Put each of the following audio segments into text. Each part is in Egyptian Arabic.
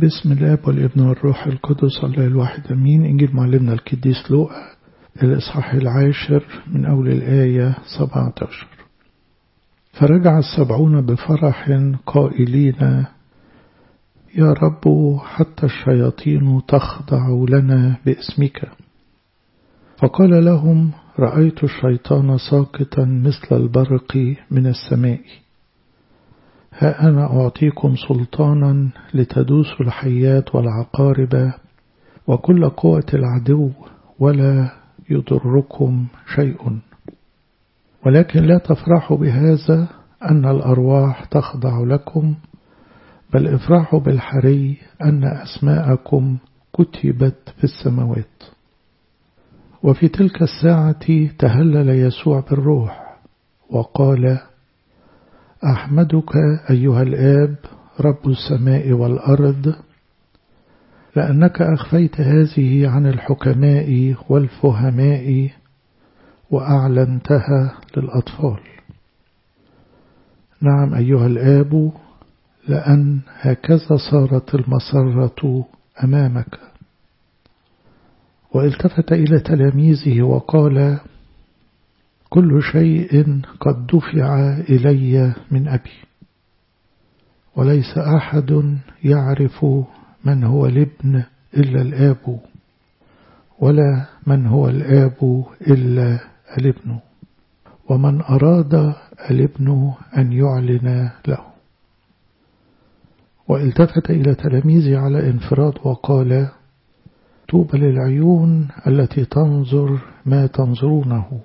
بسم الاب والابن والروح القدس الله الواحد امين انجيل معلمنا القديس لوقا الاصحاح العاشر من اول الايه 17 فرجع السبعون بفرح قائلين يا رب حتى الشياطين تخضع لنا باسمك فقال لهم رأيت الشيطان ساقطا مثل البرق من السماء ها أنا أعطيكم سلطانا لتدوسوا الحيات والعقارب وكل قوة العدو ولا يضركم شيء ولكن لا تفرحوا بهذا أن الأرواح تخضع لكم بل افرحوا بالحري أن أسماءكم كتبت في السماوات وفي تلك الساعة تهلل يسوع بالروح وقال أحمدك أيها الآب رب السماء والأرض لأنك أخفيت هذه عن الحكماء والفهماء وأعلنتها للأطفال نعم أيها الآب لأن هكذا صارت المسرة أمامك والتفت إلى تلاميذه وقال كل شيء قد دفع إلي من أبي وليس أحد يعرف من هو الابن إلا الآب ولا من هو الآب إلا الابن ومن أراد الابن أن يعلن له والتفت إلى تلاميذه على انفراد وقال طوبى للعيون التي تنظر ما تنظرونه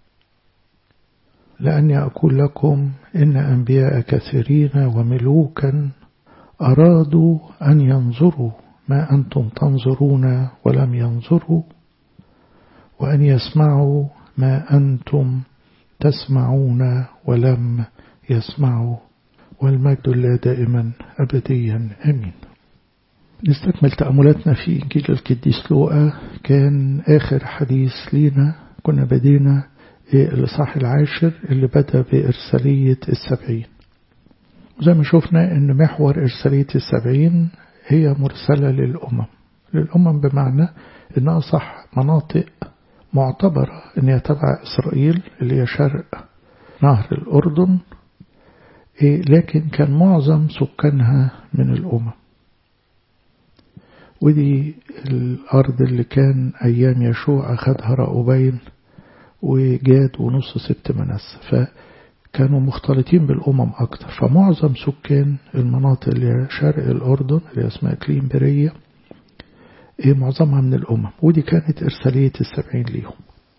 لأني أقول لكم إن أنبياء كثيرين وملوكا أرادوا أن ينظروا ما أنتم تنظرون ولم ينظروا وأن يسمعوا ما أنتم تسمعون ولم يسمعوا والمجد لله دائما أبديا أمين نستكمل تأملاتنا في إنجيل القديس لوقا كان آخر حديث لينا كنا بدينا الإصحاح العاشر اللي بدأ بإرسالية السبعين زي ما شفنا إن محور إرسالية السبعين هي مرسلة للأمم للأمم بمعنى إنها صح مناطق معتبرة إن هي تبع إسرائيل اللي هي شرق نهر الأردن لكن كان معظم سكانها من الأمم ودي الأرض اللي كان أيام يشوع أخذها رأوبين وجاد ونص سبت منس فكانوا مختلطين بالأمم أكتر فمعظم سكان المناطق اللي شرق الأردن اللي اسمها كليم برية معظمها من الأمم ودي كانت إرسالية السبعين ليهم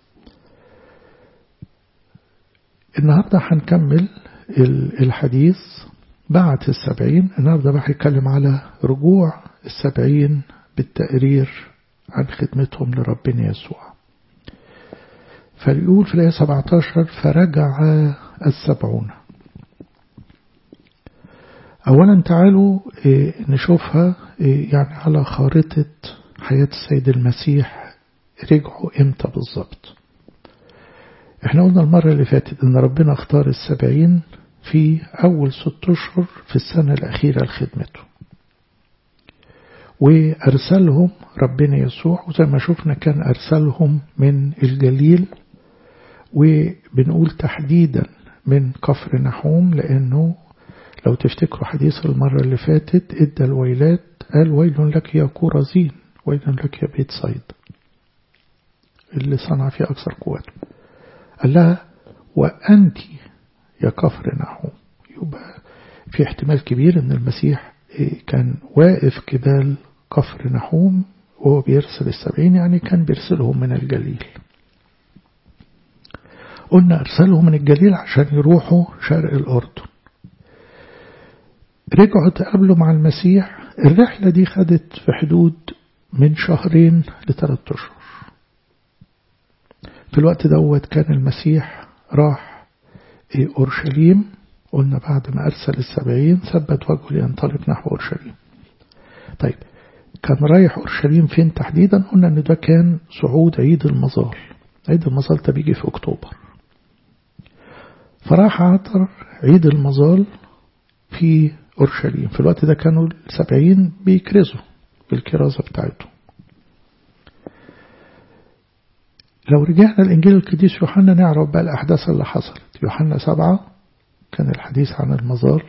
النهاردة هنكمل الحديث بعد السبعين النهاردة بقى هيتكلم على رجوع السبعين بالتقرير عن خدمتهم لربنا يسوع فيقول في الآية 17 فرجع السبعون أولا تعالوا نشوفها يعني على خارطة حياة السيد المسيح رجعوا امتى بالظبط احنا قلنا المرة اللي فاتت ان ربنا اختار السبعين في أول ست أشهر في السنة الأخيرة لخدمته وأرسلهم ربنا يسوع وزي ما شفنا كان أرسلهم من الجليل وبنقول تحديدا من كفر نحوم لأنه لو تفتكروا حديث المرة اللي فاتت إدى الويلات قال ويل لك يا كورزين ويل لك يا بيت صيد اللي صنع فيه أكثر قوته قال لها وأنت يا كفر نحوم يبقى في احتمال كبير ان المسيح كان واقف كبال كفر نحوم وهو بيرسل السبعين يعني كان بيرسلهم من الجليل قلنا أرسلهم من الجليل عشان يروحوا شرق الأردن رجعوا تقابلوا مع المسيح الرحلة دي خدت في حدود من شهرين لثلاث أشهر في الوقت دوت كان المسيح راح أورشليم قلنا بعد ما أرسل السبعين ثبت وجهه لينطلق نحو أورشليم طيب كان رايح أورشليم فين تحديدا قلنا أن ده كان صعود عيد المظال عيد المظال ده بيجي في أكتوبر فراح عطر عيد المظال في أورشليم في الوقت ده كانوا السبعين بيكرزوا بالكرازة بتاعتهم لو رجعنا الإنجيل القديس يوحنا نعرف بقى الأحداث اللي حصلت يوحنا سبعة كان الحديث عن المزار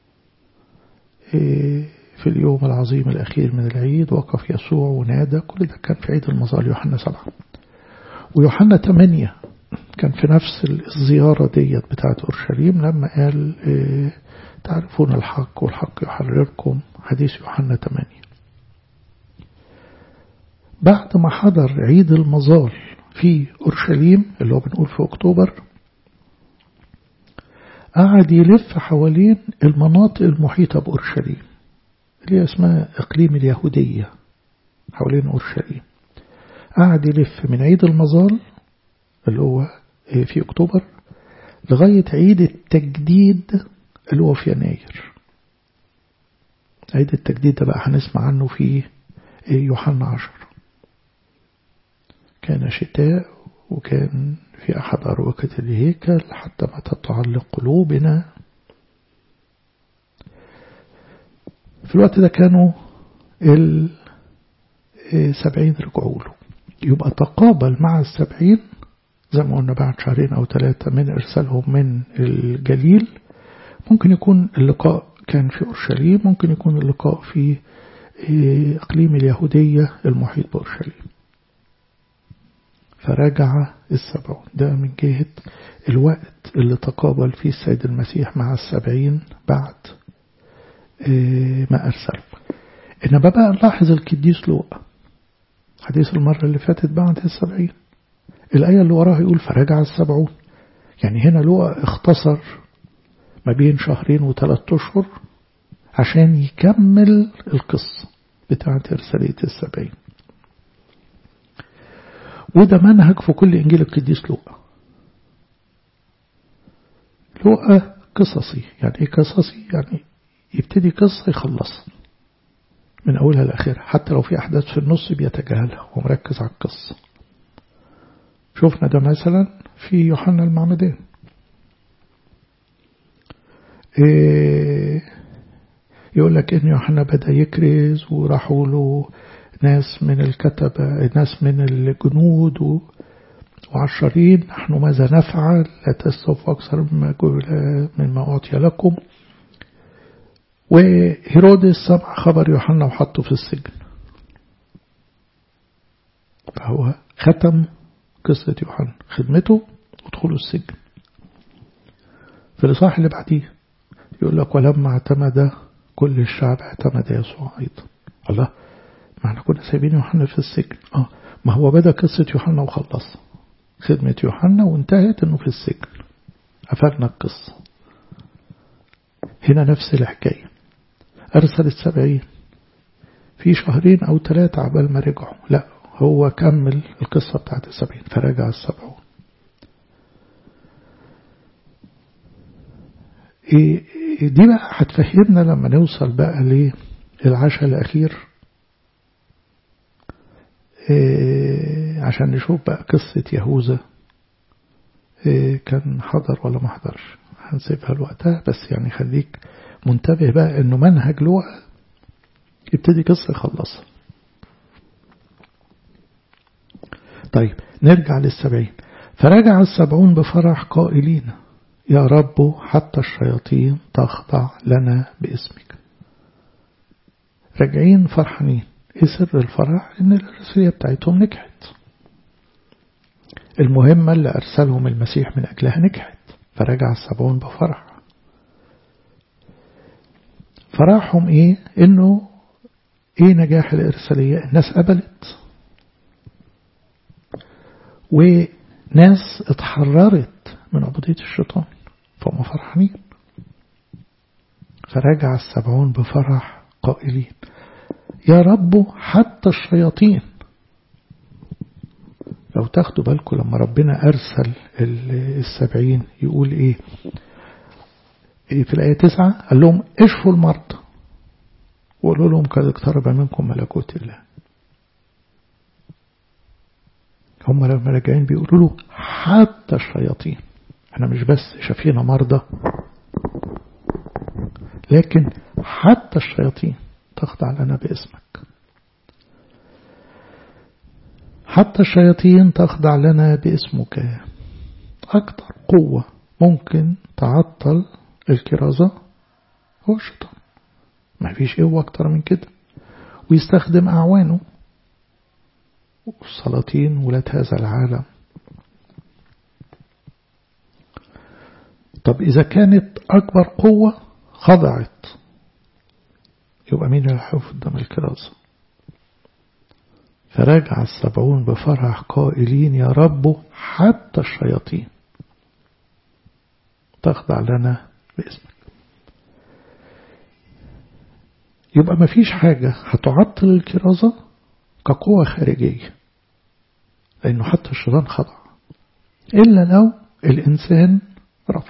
في اليوم العظيم الأخير من العيد وقف يسوع ونادى كل ده كان في عيد المزار يوحنا سبعة ويوحنا ثمانية كان في نفس الزيارة ديت بتاعت أورشليم لما قال تعرفون الحق والحق يحرركم حديث يوحنا 8 بعد ما حضر عيد المظال في أورشليم اللي هو بنقول في أكتوبر قعد يلف حوالين المناطق المحيطة بأورشليم اللي اسمها إقليم اليهودية حوالين أورشليم قعد يلف من عيد المظال اللي هو في أكتوبر لغاية عيد التجديد اللي هو في يناير عيد التجديد ده بقى هنسمع عنه في يوحنا عشر كان شتاء وكان في أحد أروقة الهيكل حتى متى تعلق قلوبنا في الوقت ده كانوا السبعين رجعوا له يبقى تقابل مع السبعين زي ما قلنا بعد شهرين أو ثلاثة من إرسالهم من الجليل ممكن يكون اللقاء كان في أورشليم ممكن يكون اللقاء في إقليم اليهودية المحيط بأورشليم فرجع السبعون ده من جهة الوقت اللي تقابل فيه السيد المسيح مع السبعين بعد ما أرسل إنما بقى نلاحظ القديس لوقا حديث المرة اللي فاتت بعد السبعين الآية اللي وراها يقول فرجع السبعون يعني هنا لوقا اختصر ما بين شهرين وثلاثة أشهر عشان يكمل القصة بتاعة إرسالية السبعين وده منهج في كل إنجيل القديس لوقا لوقا قصصي يعني إيه قصصي يعني يبتدي قصة يخلصها من أولها لآخرها حتى لو في أحداث في النص بيتجاهلها ومركز على القصة شفنا ده مثلا في يوحنا المعمدان إيه يقول لك إن يوحنا بدأ يكرز وراحوا له ناس من الكتبة ناس من الجنود وعشرين نحن ماذا نفعل لا تستوفوا أكثر مما, مما أعطي لكم وهيرودس سمع خبر يوحنا وحطه في السجن فهو ختم قصة يوحنا خدمته ودخوله السجن في الإصحاح اللي بعديه يقول لك ولما اعتمد كل الشعب اعتمد يسوع أيضا الله ما احنا كنا سايبين يوحنا في السجن اه ما هو بدأ قصة يوحنا وخلص خدمة يوحنا وانتهت انه في السجن قفلنا القصة هنا نفس الحكاية أرسل السبعين في شهرين أو ثلاثة عبال ما رجعوا لا هو كمل القصة بتاعت السبعين فرجع السبعون إيه دي بقى هتفهمنا لما نوصل بقى للعشاء الأخير إيه عشان نشوف بقى قصة يهوذا إيه كان حضر ولا ما حضرش هنسيبها لوقتها بس يعني خليك منتبه بقى انه منهج لوقا يبتدي قصة يخلصها طيب نرجع للسبعين فرجع السبعون بفرح قائلين يا رب حتى الشياطين تخضع لنا باسمك راجعين فرحانين ايه سر الفرح ان الرسالة بتاعتهم نجحت المهمة اللي أرسلهم المسيح من أجلها نجحت فرجع السبعون بفرح فرحهم ايه انه ايه نجاح الإرسالية الناس قبلت وناس اتحررت من عبودية الشيطان فهم فرحانين فرجع السبعون بفرح قائلين يا رب حتى الشياطين لو تاخدوا بالكم لما ربنا أرسل السبعين يقول إيه في الآية تسعة قال لهم اشفوا المرضى وقالوا لهم قد اقترب منكم ملكوت الله هم لما راجعين بيقولوا له حتى الشياطين احنا مش بس شافينا مرضى لكن حتى الشياطين تخضع لنا باسمك حتى الشياطين تخضع لنا باسمك أكثر قوة ممكن تعطل الكرازة هو الشيطان ما فيش قوة أكتر من كده ويستخدم أعوانه والسلاطين ولاد هذا العالم طب إذا كانت أكبر قوة خضعت يبقى مين اللي هيقف قدام الكرازة فراجع السبعون بفرح قائلين يا رب حتى الشياطين تخضع لنا باسمك يبقى ما فيش حاجة هتعطل الكرازة كقوة خارجية لأنه حتى الشيطان خضع إلا لو الإنسان رفض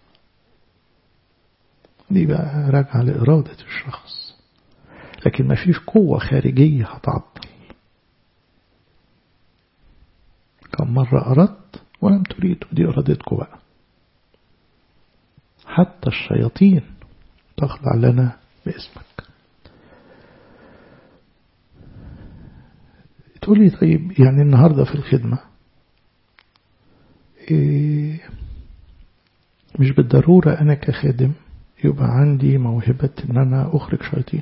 دي بقى راجعة لإرادة الشخص لكن ما فيش قوة خارجية هتعطل كم مرة أردت ولم تريدوا دي إرادتكم بقى حتى الشياطين تخضع لنا باسمك تقولي طيب يعني النهاردة في الخدمة إيه مش بالضرورة أنا كخادم يبقى عندي موهبة إن أنا أخرج شياطين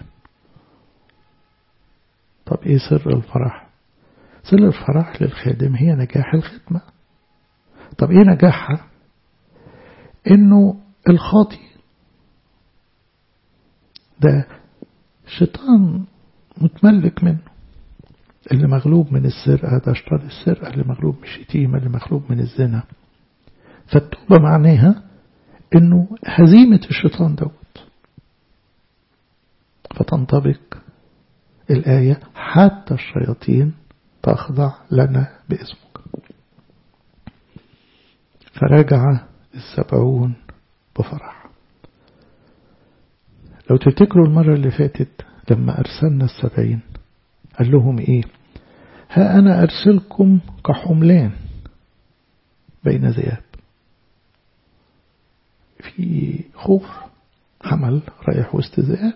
طب إيه سر الفرح سر الفرح للخادم هي نجاح الخدمة طب إيه نجاحها إنه الخاطي ده شيطان متملك منه اللي مغلوب من السرقة ده اشترى السرقة اللي مغلوب من الشتيمة اللي مغلوب من الزنا فالتوبة معناها انه هزيمة الشيطان دوت فتنطبق الآية حتى الشياطين تخضع لنا باسمك فرجع السبعون بفرح لو تفتكروا المرة اللي فاتت لما أرسلنا السبعين قال لهم إيه ها أنا أرسلكم كحملان بين ذئاب في خوف حمل رايح وسط ذئاب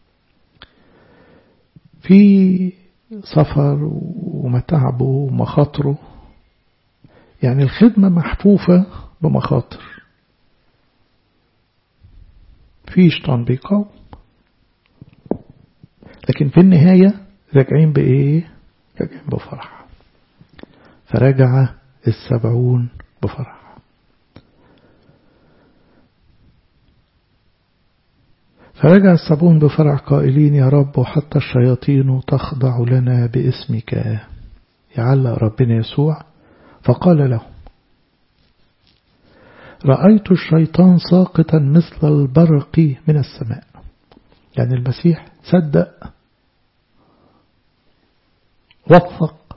في سفر ومتعبه ومخاطره يعني الخدمة محفوفة بمخاطر في شيطان بيقاوم لكن في النهاية راجعين بإيه؟ راجعين بفرح فرجع السبعون بفرح فرجع السبعون بفرح قائلين يا رب حتى الشياطين تخضع لنا باسمك يعلق ربنا يسوع فقال لهم رأيت الشيطان ساقطا مثل البرق من السماء يعني المسيح صدق وثق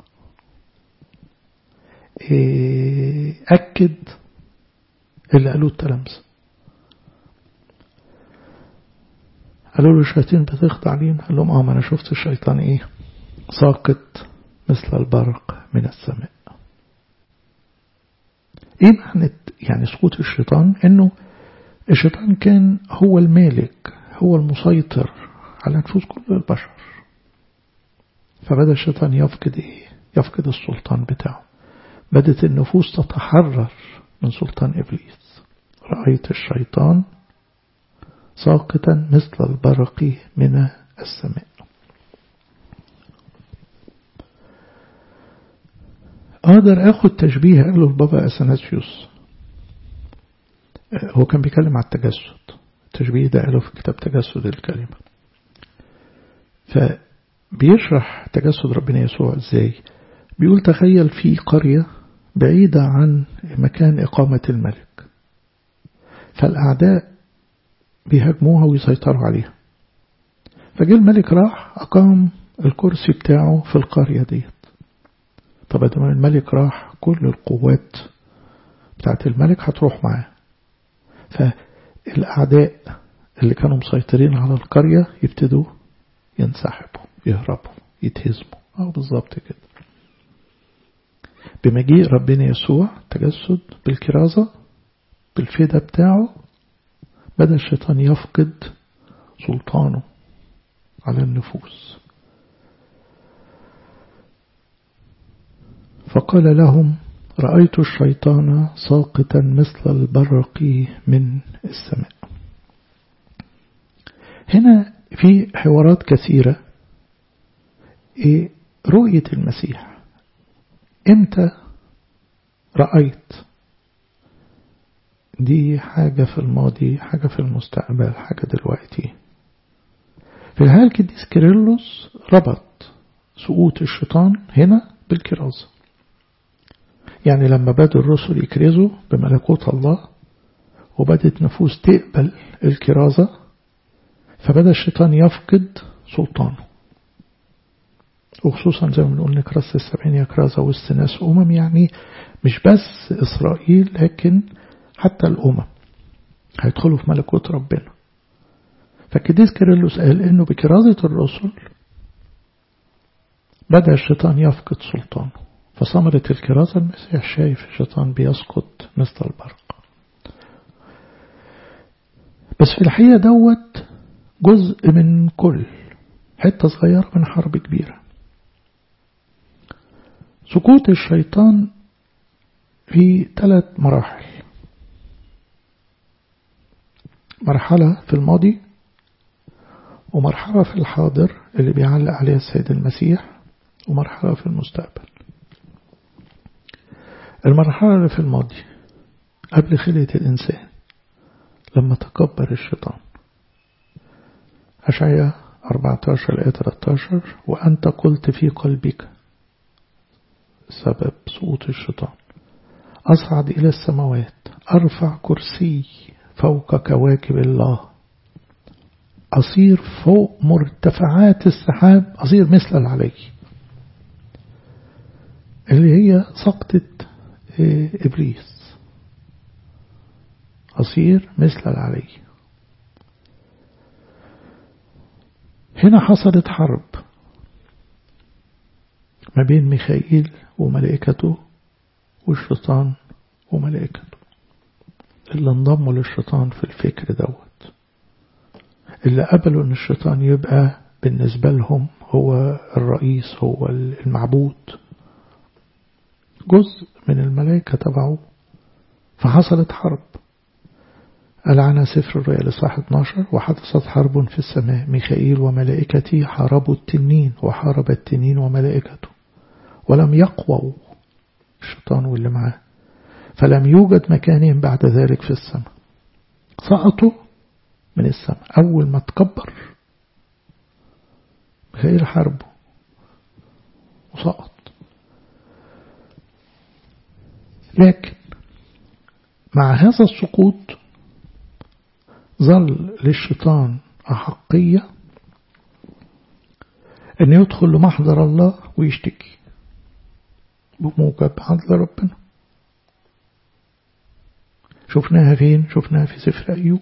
أكد اللي قالوه التلامذة قالوا له الشياطين بتخضع لينا قال لهم اه ما انا شفت الشيطان ايه ساقط مثل البرق من السماء ايه معنى يعني سقوط الشيطان انه الشيطان كان هو المالك هو المسيطر على نفوس كل البشر فبدأ الشيطان يفقد ايه يفقد السلطان بتاعه بدأت النفوس تتحرر من سلطان إبليس رأيت الشيطان ساقطا مثل البرق من السماء أقدر أخد تشبيه قاله البابا أثناسيوس هو كان بيتكلم على التجسد التشبيه ده قاله في كتاب تجسد الكلمة فبيشرح تجسد ربنا يسوع ازاي بيقول تخيل في قرية بعيدة عن مكان إقامة الملك فالأعداء بيهاجموها ويسيطروا عليها فجاء الملك راح أقام الكرسي بتاعه في القرية ديت طب لما الملك راح كل القوات بتاعت الملك هتروح معاه فالأعداء اللي كانوا مسيطرين على القرية يبتدوا ينسحبوا يهربوا يتهزموا اه بالظبط كده بمجيء ربنا يسوع تجسد بالكرازة بالفدا بتاعه بدأ الشيطان يفقد سلطانه على النفوس فقال لهم رأيت الشيطان ساقطا مثل البرق من السماء هنا في حوارات كثيرة إيه رؤية المسيح امتى رأيت دي حاجة في الماضي حاجة في المستقبل حاجة دلوقتي في الحال كديس كيرلس ربط سقوط الشيطان هنا بالكرازة يعني لما بدوا الرسل يكرزوا بملكوت الله وبدت نفوس تقبل الكرازة فبدأ الشيطان يفقد سلطانه وخصوصا زي ما بنقول نكرس السبعين يكرزة وسط ناس أمم يعني مش بس إسرائيل لكن حتى الأمم هيدخلوا في ملكوت ربنا فكديس كيرلس قال إنه بكرازة الرسل بدأ الشيطان يفقد سلطانه فثمرة الكرازة المسيح شايف الشيطان بيسقط مثل البرق بس في الحقيقة دوت جزء من كل حتة صغيرة من حرب كبيرة سقوط الشيطان في ثلاث مراحل مرحلة في الماضي ومرحلة في الحاضر اللي بيعلق عليها السيد المسيح ومرحلة في المستقبل المرحلة اللي في الماضي قبل خلقة الإنسان لما تكبر الشيطان أشعية 14 الآية 13 وأنت قلت في قلبك سبب سقوط الشيطان أصعد إلى السماوات أرفع كرسي فوق كواكب الله أصير فوق مرتفعات السحاب أصير مثل العلي اللي هي سقطة إبليس أصير مثل العلي هنا حصلت حرب ما بين ميخائيل وملائكته والشيطان وملائكته اللي انضموا للشيطان في الفكر دوت اللي قبلوا ان الشيطان يبقى بالنسبة لهم هو الرئيس هو المعبود جزء من الملائكة تبعه فحصلت حرب قال عنها سفر الرؤيا لصاح 12 وحدثت حرب في السماء ميخائيل وملائكته حاربوا التنين وحارب التنين وملائكته ولم يقووا الشيطان واللي معاه فلم يوجد مكانهم بعد ذلك في السماء سقطوا من السماء أول ما تكبر ميخائيل حاربه وسقط لكن مع هذا السقوط ظل للشيطان أحقية أن يدخل لمحضر الله ويشتكي بموجب عدل ربنا شفناها فين شفناها في سفر أيوب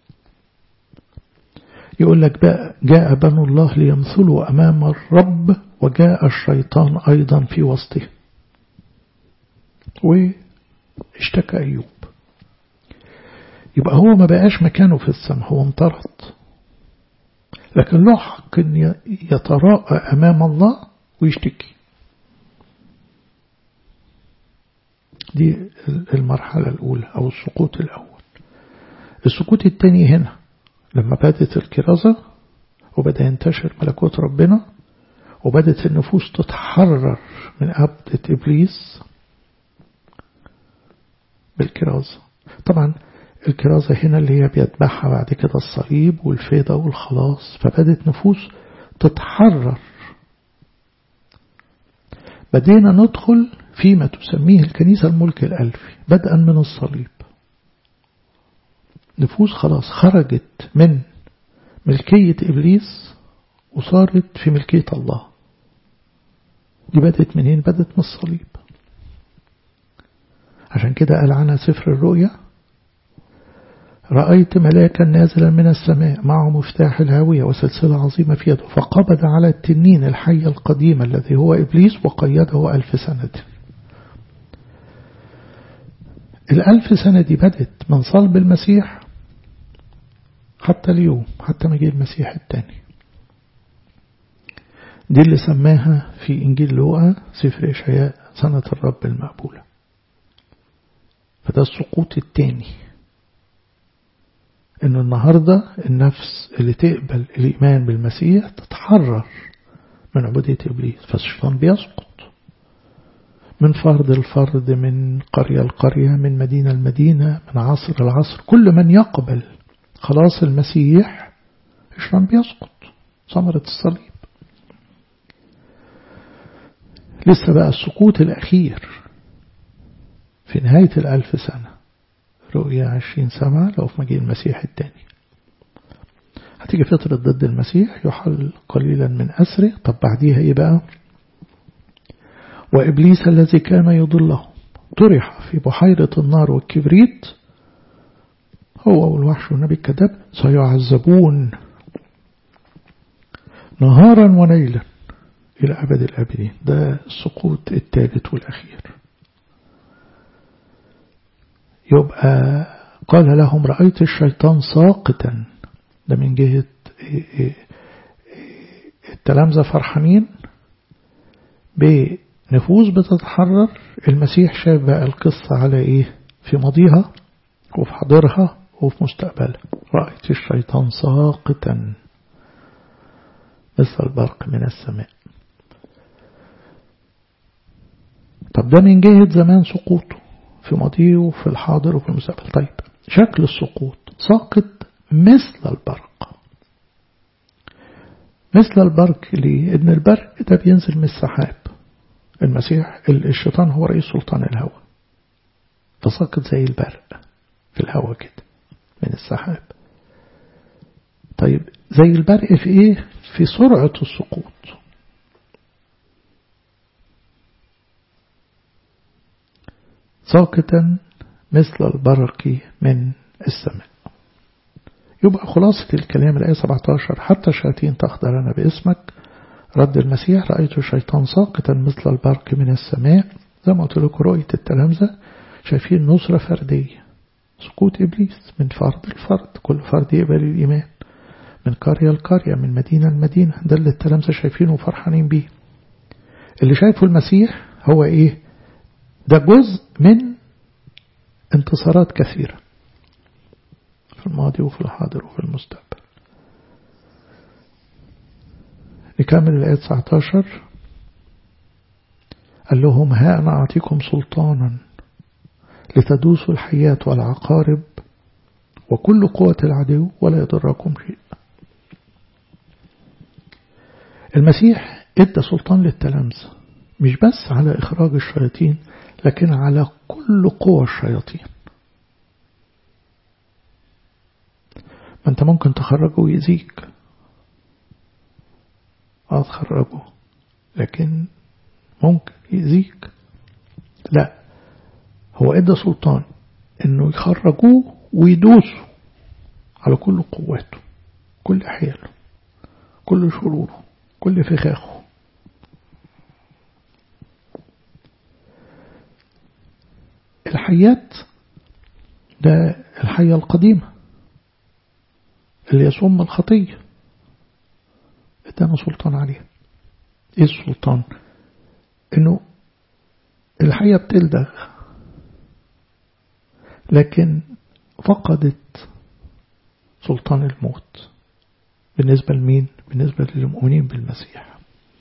يقول لك بقى جاء بنو الله ليمثلوا أمام الرب وجاء الشيطان أيضا في وسطه واشتكى أيوب يبقى هو ما بقاش مكانه في السماء هو انطرد لكن له حق ان يتراءى امام الله ويشتكي دي المرحلة الأولى أو السقوط الأول السقوط الثاني هنا لما بدت الكرازة وبدأ ينتشر ملكوت ربنا وبدت النفوس تتحرر من عبدة إبليس بالكرازة طبعا الكرازة هنا اللي هي بيتبعها بعد كده الصليب والفيضة والخلاص فبدت نفوس تتحرر بدينا ندخل فيما تسميه الكنيسة الملك الألفي بدءا من الصليب نفوس خلاص خرجت من ملكية إبليس وصارت في ملكية الله دي بدت منين بدت من الصليب عشان كده قال عنها سفر الرؤيا رأيت ملاكا نازلا من السماء معه مفتاح الهاوية وسلسلة عظيمة في يده فقبض على التنين الحي القديم الذي هو إبليس وقيده ألف سنة الألف سنة دي بدت من صلب المسيح حتى اليوم حتى ما جه المسيح الثاني دي اللي سماها في إنجيل لوقا سفر إشعياء سنة الرب المقبولة فده السقوط الثاني إن النهاردة النفس اللي تقبل الإيمان بالمسيح تتحرر من عبودية إبليس فالشيطان بيسقط من فرد الفرد من قرية القرية من مدينة المدينة من عصر العصر كل من يقبل خلاص المسيح الشيطان بيسقط ثمرة الصليب لسه بقى السقوط الأخير في نهاية الألف سنة رؤية عشرين سنة لو في مجيء المسيح الثاني هتيجي فترة ضد المسيح يحل قليلا من أسره طب بعديها إيه بقى وإبليس الذي كان يضله طرح في بحيرة النار والكبريت هو والوحش والنبي الكذاب سيعذبون نهارا وليلا إلى أبد الآبدين ده السقوط الثالث والأخير يبقى قال لهم رأيت الشيطان ساقطا ده من جهة التلامذة فرحانين بنفوس بتتحرر المسيح شاف بقى القصة على إيه في ماضيها وفي حاضرها وفي مستقبلها رأيت الشيطان ساقطا مثل البرق من السماء طب ده من جهة زمان سقوطه في ماضيه وفي الحاضر وفي المستقبل طيب شكل السقوط ساقط مثل البرق مثل البرق ليه؟ إن البرق ده بينزل من السحاب المسيح الشيطان هو رئيس سلطان الهواء فساقط زي البرق في الهواء كده من السحاب طيب زي البرق في ايه في سرعة السقوط ساقطا مثل البرق من السماء يبقى خلاصة الكلام الآية 17 حتى الشياطين تخضرنا باسمك رد المسيح رأيت الشيطان ساقطا مثل البرق من السماء زي ما قلت لكم رؤية التلامذة شايفين نصرة فردية سقوط إبليس من فرد لفرد كل فرد يقبل الإيمان من قرية لقرية من مدينة لمدينة ده اللي التلامذة شايفينه وفرحانين بيه اللي شايفه المسيح هو إيه ده جزء من انتصارات كثيرة في الماضي وفي الحاضر وفي المستقبل نكمل الآية 19 قال لهم ها أنا أعطيكم سلطانا لتدوسوا الحياة والعقارب وكل قوة العدو ولا يضركم شيء المسيح ادى سلطان للتلامذة مش بس على إخراج الشياطين لكن على كل قوى الشياطين ما انت ممكن تخرجه ويأذيك اه تخرجه لكن ممكن يأذيك لا هو ادى سلطان انه يخرجوه ويدوسوا على كل قواته كل حياله كل شروره كل فخاخه الحيات ده الحية القديمة اللي يصم الخطية ادانا سلطان عليها ايه السلطان انه الحية بتلدغ لكن فقدت سلطان الموت بالنسبة لمين بالنسبة للمؤمنين بالمسيح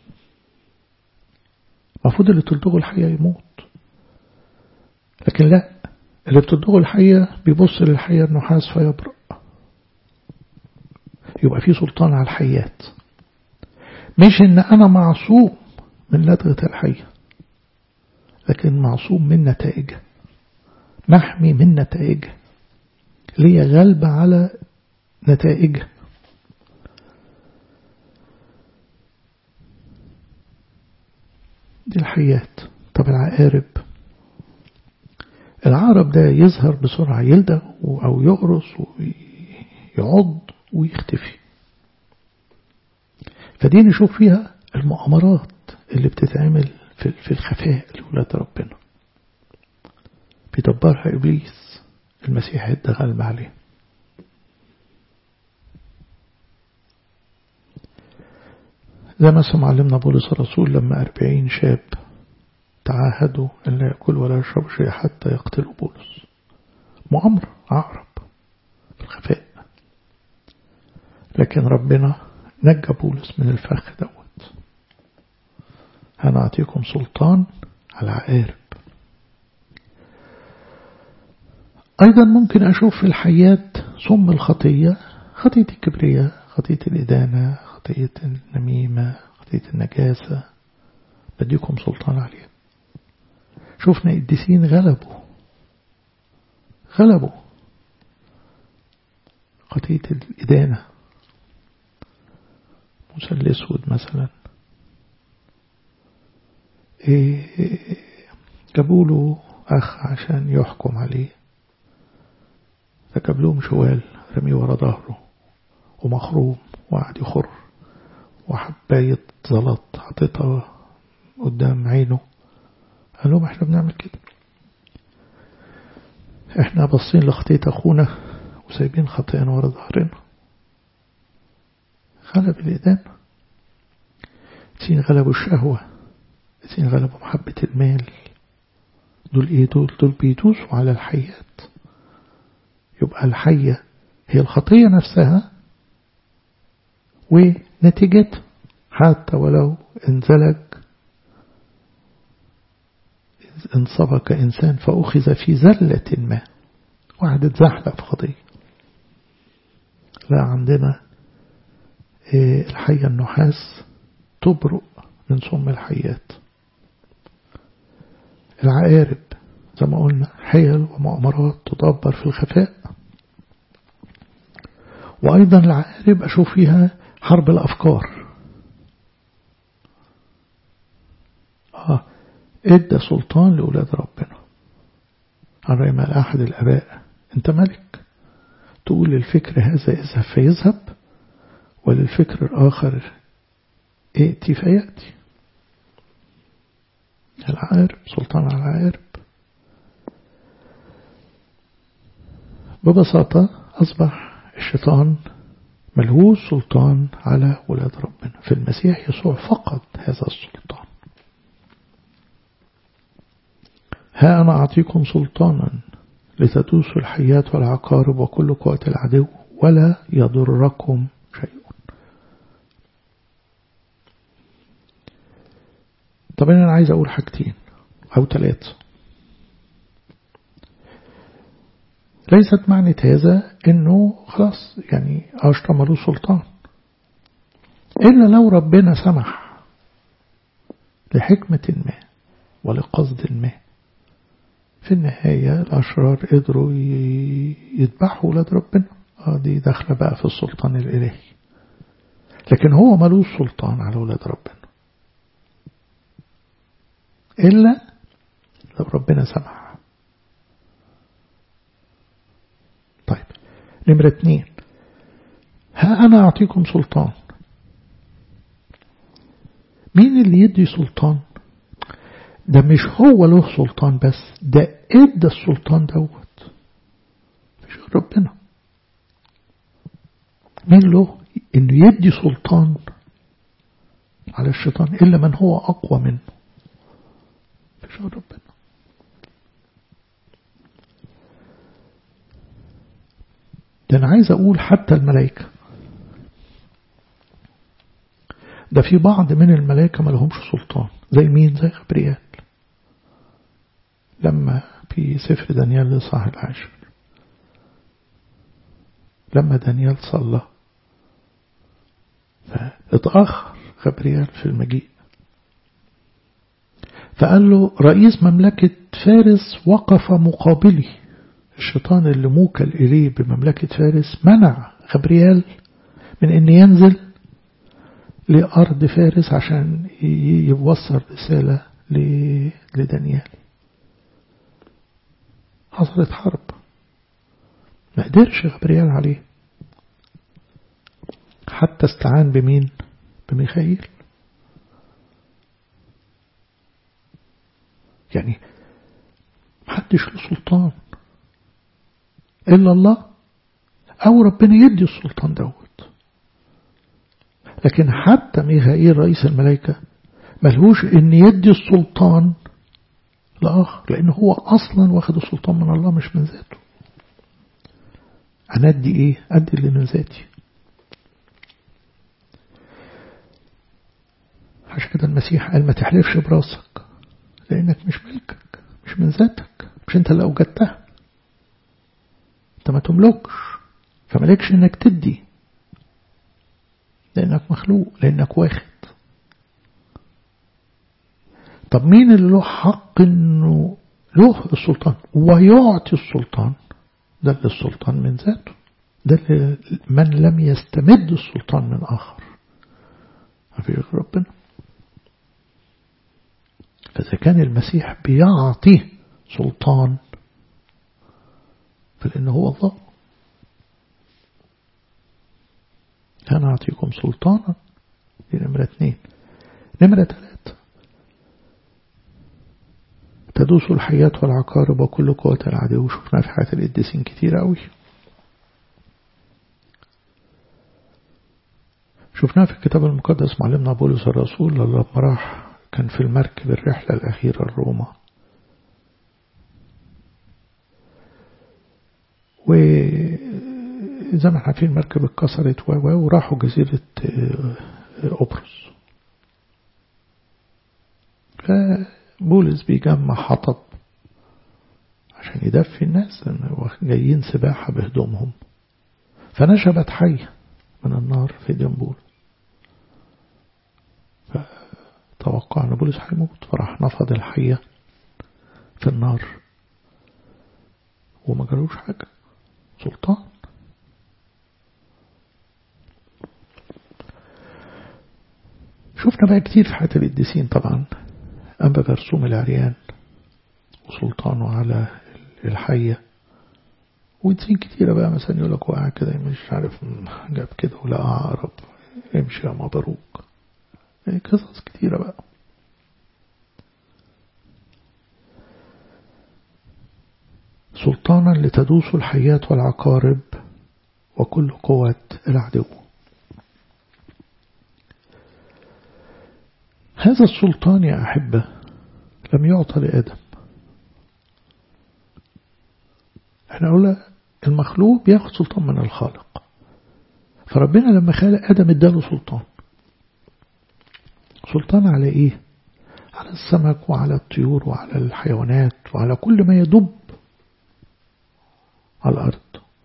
المفروض اللي تلدغه الحية يموت لكن لا اللي بتلدغه الحية بيبص للحية النحاس فيبرأ يبقى في سلطان على الحيات مش ان انا معصوم من لدغة الحية لكن معصوم من نتائجها محمي من نتائجها ليا غالبة على نتائجها دي الحيات طب العقارب العقرب ده يظهر بسرعة يلدغ أو يقرص ويعض ويختفي فدي نشوف فيها المؤامرات اللي بتتعمل في الخفاء لولاد ربنا بيدبرها إبليس المسيح ادى غلب عليه زي ما معلمنا بولس الرسول لما أربعين شاب تعاهدوا أن لا يأكل ولا يشرب شيء حتى يقتلوا بولس مؤامرة عقرب في الخفاء لكن ربنا نجى بولس من الفخ دوت أنا أعطيكم سلطان على عقارب أيضا ممكن أشوف في الحياة سم الخطية خطية الكبرياء خطية الإدانة خطية النميمة خطية النجاسة بديكم سلطان عليها شفنا قديسين غلبوا غلبوا خطية الإدانة موسى الأسود مثلا إيه جابوا له أخ عشان يحكم عليه فجاب لهم شوال رميه ورا ظهره ومخروم وقعد يخر وحباية زلط حطيتها قدام عينه قال لهم احنا بنعمل كده احنا باصين لخطية اخونا وسايبين خطيئنا ورا ظهرنا غلب الإدانة سين غلبوا الشهوة سين غلبوا محبة المال دول ايه دول دول بيدوسوا على الحيات يبقى الحية هي الخطية نفسها ونتيجتها حتى ولو انزلج إن سبق إنسان فأخذ في زلة ما واحد اتزحلق في خطية لا عندنا الحية النحاس تبرق من سم الحيات العقارب زي ما قلنا حيل ومؤامرات تدبر في الخفاء وأيضا العقارب أشوف فيها حرب الأفكار آه ادى سلطان لأولاد ربنا عن رأي ما أحد الأباء أنت ملك تقول للفكر هذا اذهب فيذهب وللفكر الآخر ائتي فيأتي العارب سلطان على العارب ببساطة أصبح الشيطان ملهوش سلطان على ولاد ربنا في المسيح يسوع فقد هذا السلطان ها أنا أعطيكم سلطانا لتدوسوا الحيات والعقارب وكل قوة العدو ولا يضركم شيء طبعا أنا عايز أقول حاجتين أو ثلاثة ليست معنى هذا أنه خلاص يعني أشرى ملوش سلطان إلا لو ربنا سمح لحكمة ما ولقصد ما في النهاية الأشرار قدروا يذبحوا ولاد ربنا آه دي داخلة بقى في السلطان الإلهي لكن هو ملوش سلطان على ولاد ربنا إلا لو ربنا سمح طيب نمرة اتنين ها أنا أعطيكم سلطان مين اللي يدي سلطان ده مش هو له سلطان بس ده ادى السلطان دوت مش ربنا مين له انه يدي سلطان على الشيطان الا من هو اقوى منه مش ربنا ده انا عايز اقول حتى الملائكه ده في بعض من الملائكه ما لهمش سلطان زي مين زي غبريال لما في سفر دانيال لصاح العاشر لما دانيال صلى فاتأخر غبريال في المجيء فقال له رئيس مملكة فارس وقف مقابلي الشيطان اللي موكل إليه بمملكة فارس منع غبريال من أن ينزل لأرض فارس عشان يوصل رسالة لدانيال حصلت حرب ما قدرش غبريال عليه حتى استعان بمين بميخائيل يعني محدش له سلطان إلا الله أو ربنا يدي السلطان دوت لكن حتى ميخائيل رئيس الملائكة ملهوش ان يدي السلطان لآخر لأن هو أصلا واخد السلطان من الله مش من ذاته أنا أدي إيه؟ أدي اللي من ذاتي عشان كده المسيح قال ما تحلفش براسك لأنك مش ملكك مش من ذاتك مش أنت اللي أوجدتها أنت ما تملكش فملكش إنك تدي لأنك مخلوق لأنك واخد طب مين اللي له حق إنه له السلطان ويعطي السلطان ده اللي السلطان من ذاته ده اللي من لم يستمد السلطان من آخر ما في غير ربنا فإذا كان المسيح بيعطي سلطان فلأنه هو الله أنا أعطيكم سلطانا دي نمرة اثنين نمرة ثلاثة تدوس الحياة والعقارب وكل قوة العدو شفنا في حياة القديسين كتير قوي شفناها في الكتاب المقدس معلمنا بولس الرسول لما راح كان في المركب الرحلة الأخيرة لروما وزي ما احنا عارفين المركب اتكسرت وراحوا جزيرة قبرص فبولس بيجمع حطب عشان يدفي الناس جايين سباحة بهدومهم فنشبت حية من النار في ايدين بولس توقع أن بولس هيموت فراح نفض الحية في النار وما جالوش حاجة سلطان شفنا بقى كتير في حياة القديسين طبعا أنبا برسوم العريان وسلطانه على الحية وقديسين كتيرة بقى مثلا يقول لك وقع كده مش عارف جاب كده ولا عقرب امشي يا مبروك قصص كتيرة بقى سلطانا لتدوس الحياة والعقارب وكل قوة العدو هذا السلطان يا أحبة لم يعطى لآدم احنا قلنا المخلوق بياخد سلطان من الخالق فربنا لما خلق آدم اداله سلطان سلطان على ايه على السمك وعلى الطيور وعلى الحيوانات وعلى كل ما يدب على الأرض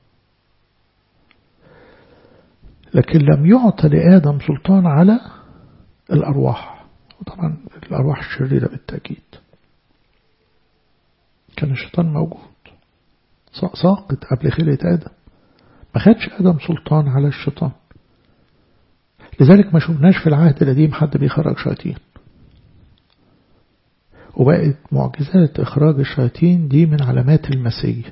لكن لم يعطى لآدم سلطان على الأرواح وطبعا الأرواح الشريرة بالتأكيد كان الشيطان موجود ساقط قبل خلقة آدم ما خدش آدم سلطان على الشيطان لذلك ما شفناش في العهد القديم حد بيخرج شياطين وبقت معجزات إخراج الشياطين دي من علامات المسيح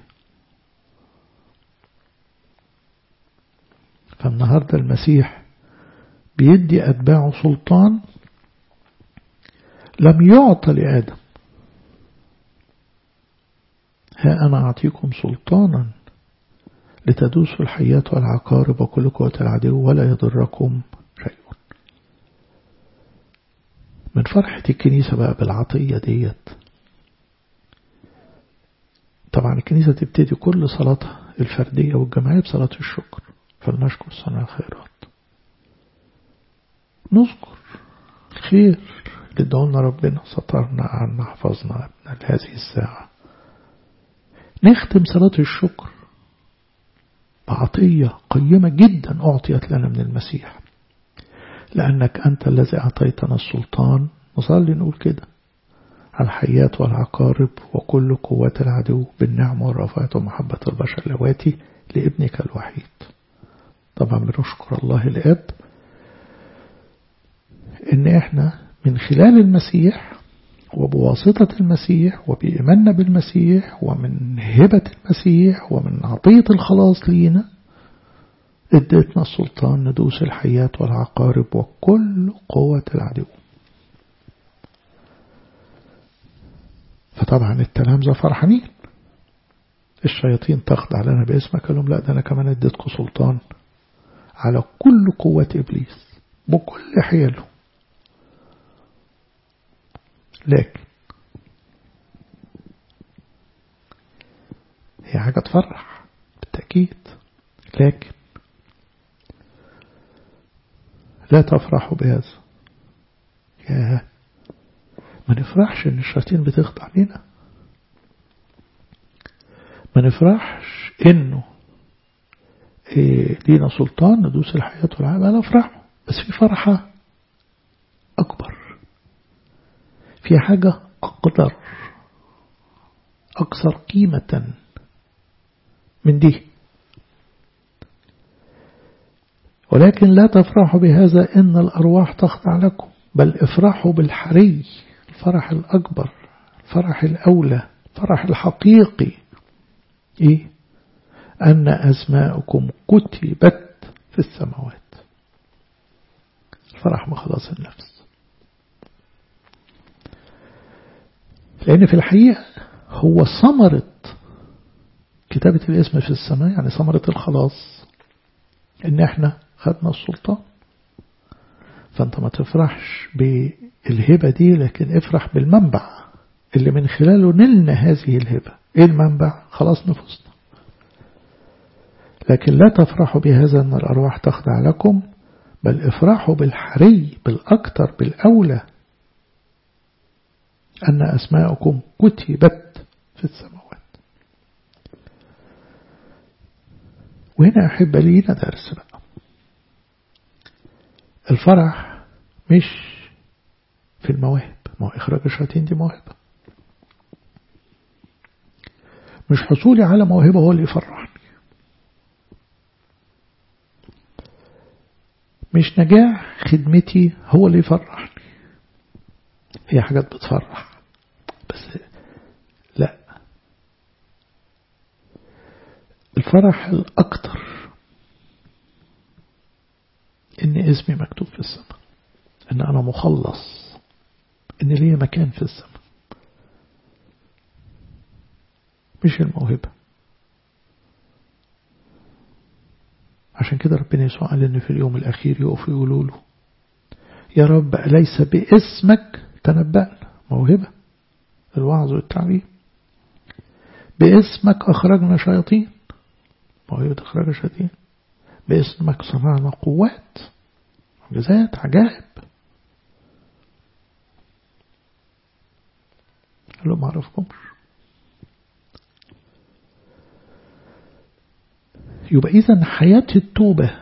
فالنهاردة المسيح بيدي أتباعه سلطان لم يعطى لآدم ها أنا أعطيكم سلطانا لتدوسوا الحياة والعقارب وكل قوة العدو ولا يضركم شيء من فرحة الكنيسة بقى بالعطية ديت طبعا الكنيسة تبتدي كل صلاتها الفردية والجماعية بصلاة الشكر فلنشكر صنع الخيرات نذكر الخير اللي ادعونا ربنا سترنا عنا حفظنا ابنا لهذه الساعة نختم صلاة الشكر بعطية قيمة جدا أعطيت لنا من المسيح لأنك أنت الذي أعطيتنا السلطان نصلي نقول كده على الحياة والعقارب وكل قوة العدو بالنعمة والرفاة ومحبة البشر اللواتي لابنك الوحيد طبعا بنشكر الله الأب إن إحنا من خلال المسيح وبواسطة المسيح وبإيماننا بالمسيح ومن هبة المسيح ومن عطية الخلاص لينا اديتنا السلطان ندوس الحياة والعقارب وكل قوة العدو فطبعا التلامذة فرحانين الشياطين تخضع لنا باسمك قال لهم لا ده أنا كمان اديتكم سلطان على كل قوة إبليس بكل حيله لكن هي حاجة تفرح بالتأكيد لكن لا تفرحوا بهذا يا ما نفرحش ان الشياطين بتخضع لنا ما نفرحش انه إيه لينا سلطان ندوس الحياة والعالم لا نفرح بس في فرحة أكبر في حاجة أقدر أكثر قيمة من دي ولكن لا تفرحوا بهذا إن الأرواح تخضع لكم بل افرحوا بالحري الفرح الأكبر الفرح الأولى الفرح الحقيقي إيه أن أسماءكم كتبت في السماوات الفرح بخلاص النفس لأن في الحقيقة هو ثمرة كتابة الاسم في السماء يعني ثمرة الخلاص إن إحنا خدنا السلطان فأنت ما تفرحش بالهبة دي لكن افرح بالمنبع اللي من خلاله نلنا هذه الهبة إيه المنبع؟ خلاص نفوسنا لكن لا تفرحوا بهذا أن الأرواح تخضع لكم بل افرحوا بالحري بالأكثر بالأولى أن أسماءكم كتبت في السماوات وهنا أحب لينا درس بقى الفرح مش في المواهب ما هو إخراج الشياطين دي موهبة مش حصولي على موهبة هو اللي يفرحني مش نجاح خدمتي هو اللي يفرحني هي حاجات بتفرح بس لا الفرح الأكتر إن اسمي مكتوب في السماء إن أنا مخلص إن لي مكان في السماء مش الموهبة عشان كده ربنا يسوع قال إن في اليوم الأخير يقفوا يقولوا له يا رب أليس باسمك تنبأنا موهبة الوعظ والتعليم باسمك أخرجنا شياطين موهبة إخراج الشياطين باسمك صنعنا قوات معجزات عجائب قال له ما أعرفكمش يبقى إذا حياة التوبة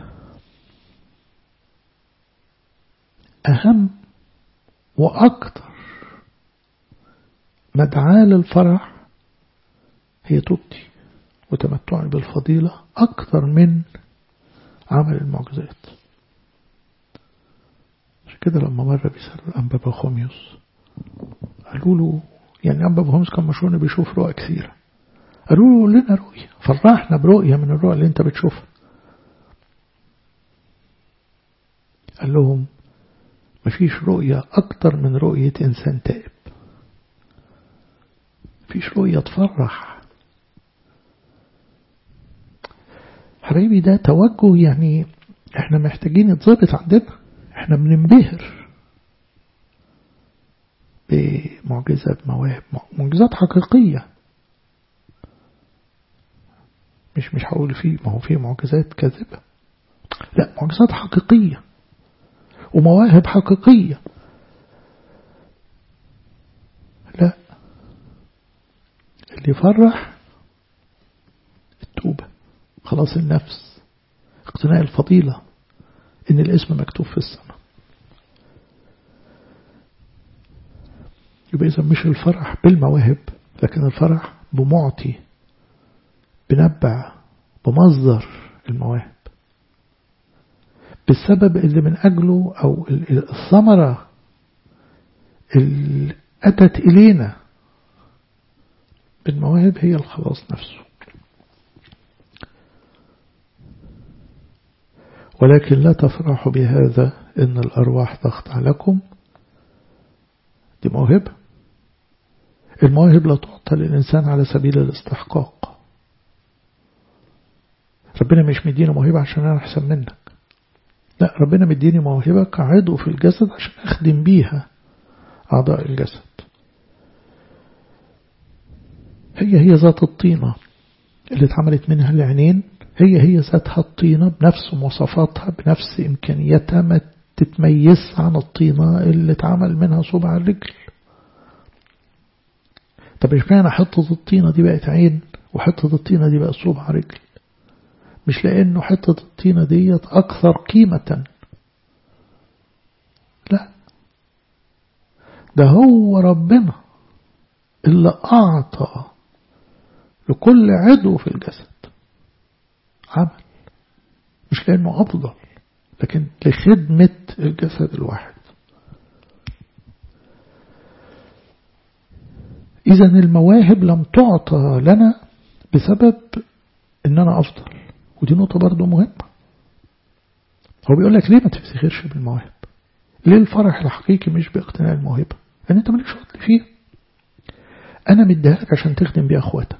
أهم وأكثر مدعاة للفرح هي توبتي وتمتعي بالفضيلة أكثر من عمل المعجزات عشان كده لما مرة بيسأل الأنبا بخوميوس قالوا له يعني أنبا بخوميوس كان مشهور بيشوف رؤى كثيرة قالوا له قول لنا رؤية فرحنا برؤية من الرؤى اللي انت بتشوفها قال لهم مفيش رؤية أكتر من رؤية إنسان تائب مفيش رؤية تفرح حبيبي ده توجه يعني احنا محتاجين يتظبط عندنا احنا بننبهر بمعجزة مواهب معجزات حقيقية مش مش هقول فيه ما هو فيه معجزات كاذبة لا معجزات حقيقية ومواهب حقيقية لا اللي يفرح التوبة خلاص النفس اقتناء الفضيلة ان الاسم مكتوب في السماء يبقى إذا مش الفرح بالمواهب لكن الفرح بمعطي بنبع بمصدر المواهب بالسبب اللي من أجله أو الثمرة اللي أتت إلينا بالمواهب هي الخلاص نفسه ولكن لا تفرحوا بهذا إن الأرواح تخضع لكم دي موهبة المواهب لا تعطى للإنسان على سبيل لا ربنا مديني موهبة كعضو في الجسد عشان أخدم بيها أعضاء الجسد هي هي ذات الطينة اللي اتعملت منها العينين هي هي ذاتها الطينة بنفس مواصفاتها بنفس إمكانياتها ما تتميز عن الطينة اللي اتعمل منها صبع الرجل طب إيش معنى حتة الطينة دي بقت عين وحتة الطينة دي بقت صبع رجل مش لأنه حتة الطينة ديت أكثر قيمة لا ده هو ربنا اللي أعطى لكل عضو في الجسد عمل مش لأنه أفضل لكن لخدمة الجسد الواحد إذا المواهب لم تعطى لنا بسبب إن أنا أفضل ودي نقطة برضو مهمة هو بيقول لك ليه ما تفتخرش بالمواهب ليه الفرح الحقيقي مش باقتناء الموهبة لأن أنت مالكش فضل فيها أنا مديها عشان تخدم بيها أخواتك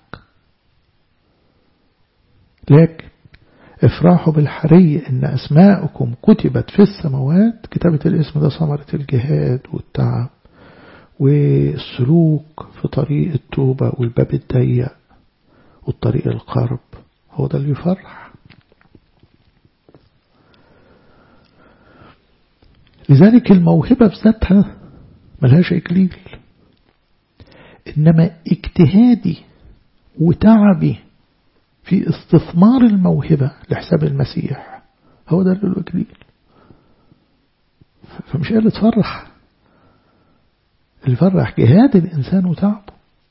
لكن افرحوا بالحري ان اسماءكم كتبت في السماوات كتابة الاسم ده ثمرة الجهاد والتعب والسلوك في طريق التوبة والباب الضيق والطريق القرب هو ده اللي يفرح لذلك الموهبة بذاتها ملهاش إكليل إنما اجتهادي وتعبي في استثمار الموهبة لحساب المسيح هو ده اللي له إكليل فمش قال تفرح اللي فرح جهاد الإنسان وتعبه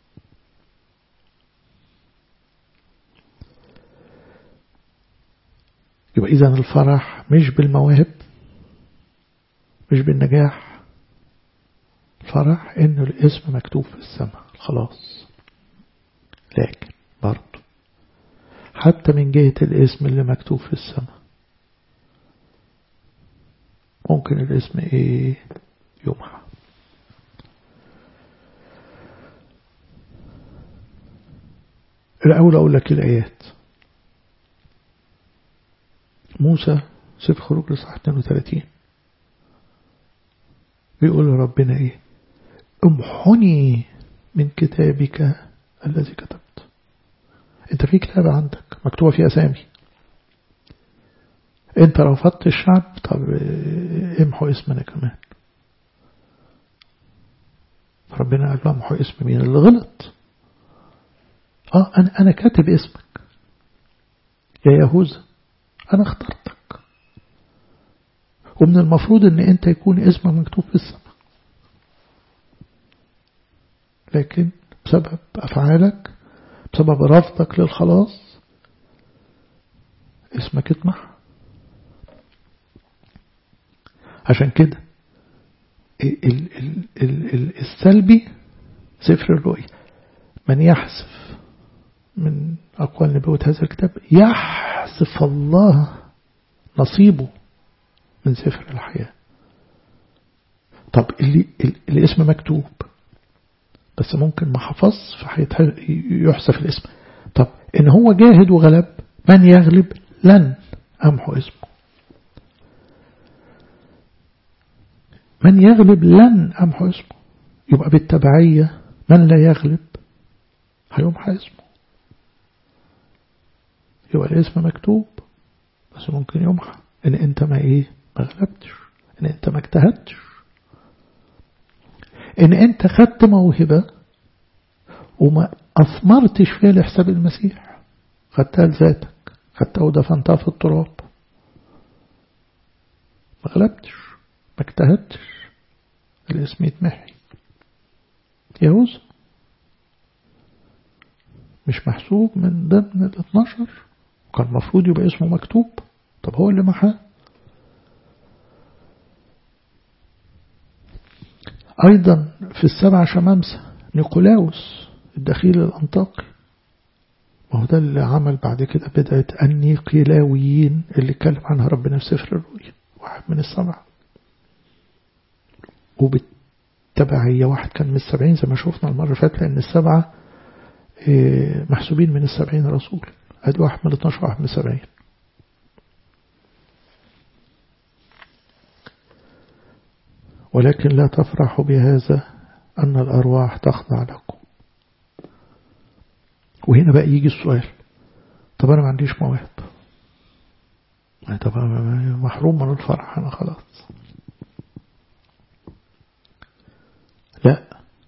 يبقى إذا الفرح مش بالمواهب مش بالنجاح الفرح إنه الاسم مكتوب في السماء خلاص لكن برضه حتى من جهة الاسم اللي مكتوب في السماء ممكن الاسم ايه يمحى الأول أقول لك الآيات موسى سفر خروج لصحة 32 بيقول ربنا ايه امحني من كتابك الذي كتبت انت في كتابة عندك مكتوبة فيها اسامي انت رفضت الشعب طب امحو اسمنا كمان ربنا قال له امحو اسم مين اللي غلط اه انا انا كاتب اسمك يا يهوذا انا اخترتك ومن المفروض ان انت يكون اسمك مكتوب في السماء لكن بسبب افعالك بسبب رفضك للخلاص اسمك اتمح عشان كده السلبي سفر الرؤيا من يحذف من أقوال نبوة هذا الكتاب يحذف الله نصيبه من سفر الحياة طب اللي الاسم مكتوب بس ممكن ما حفظ فيحذف الاسم طب إن هو جاهد وغلب من يغلب لن أمحو اسمه من يغلب لن أمحو اسمه يبقى بالتبعية من لا يغلب هيمحى اسمه يبقى الاسم مكتوب بس ممكن يمحى ان انت ما ايه ما غلبتش ان انت ما اجتهدتش ان انت خدت موهبة وما اثمرتش فيها لحساب المسيح خدتها لذاتك خدتها ودفنتها في التراب ما غلبتش ما اجتهدتش الاسم يتمحي يهوذا مش محسوب من ضمن ال 12 كان المفروض يبقى اسمه مكتوب طب هو اللي محاه أيضا في السبع شمامسة نيقولاوس الدخيل الأنطاقي وهو ده اللي عمل بعد كده بداية النيقلاويين اللي اتكلم عنها ربنا في سفر الرؤيا واحد من السبعة وبالتبعية واحد كان من السبعين زي ما شفنا المرة اللي فاتت لأن السبعة محسوبين من السبعين رسول ادي واحد من 12 واحد من السبعين ولكن لا تفرحوا بهذا أن الأرواح تخضع لكم وهنا بقى يجي السؤال طب أنا ما عنديش مواهب طب محروم من الفرح أنا خلاص لا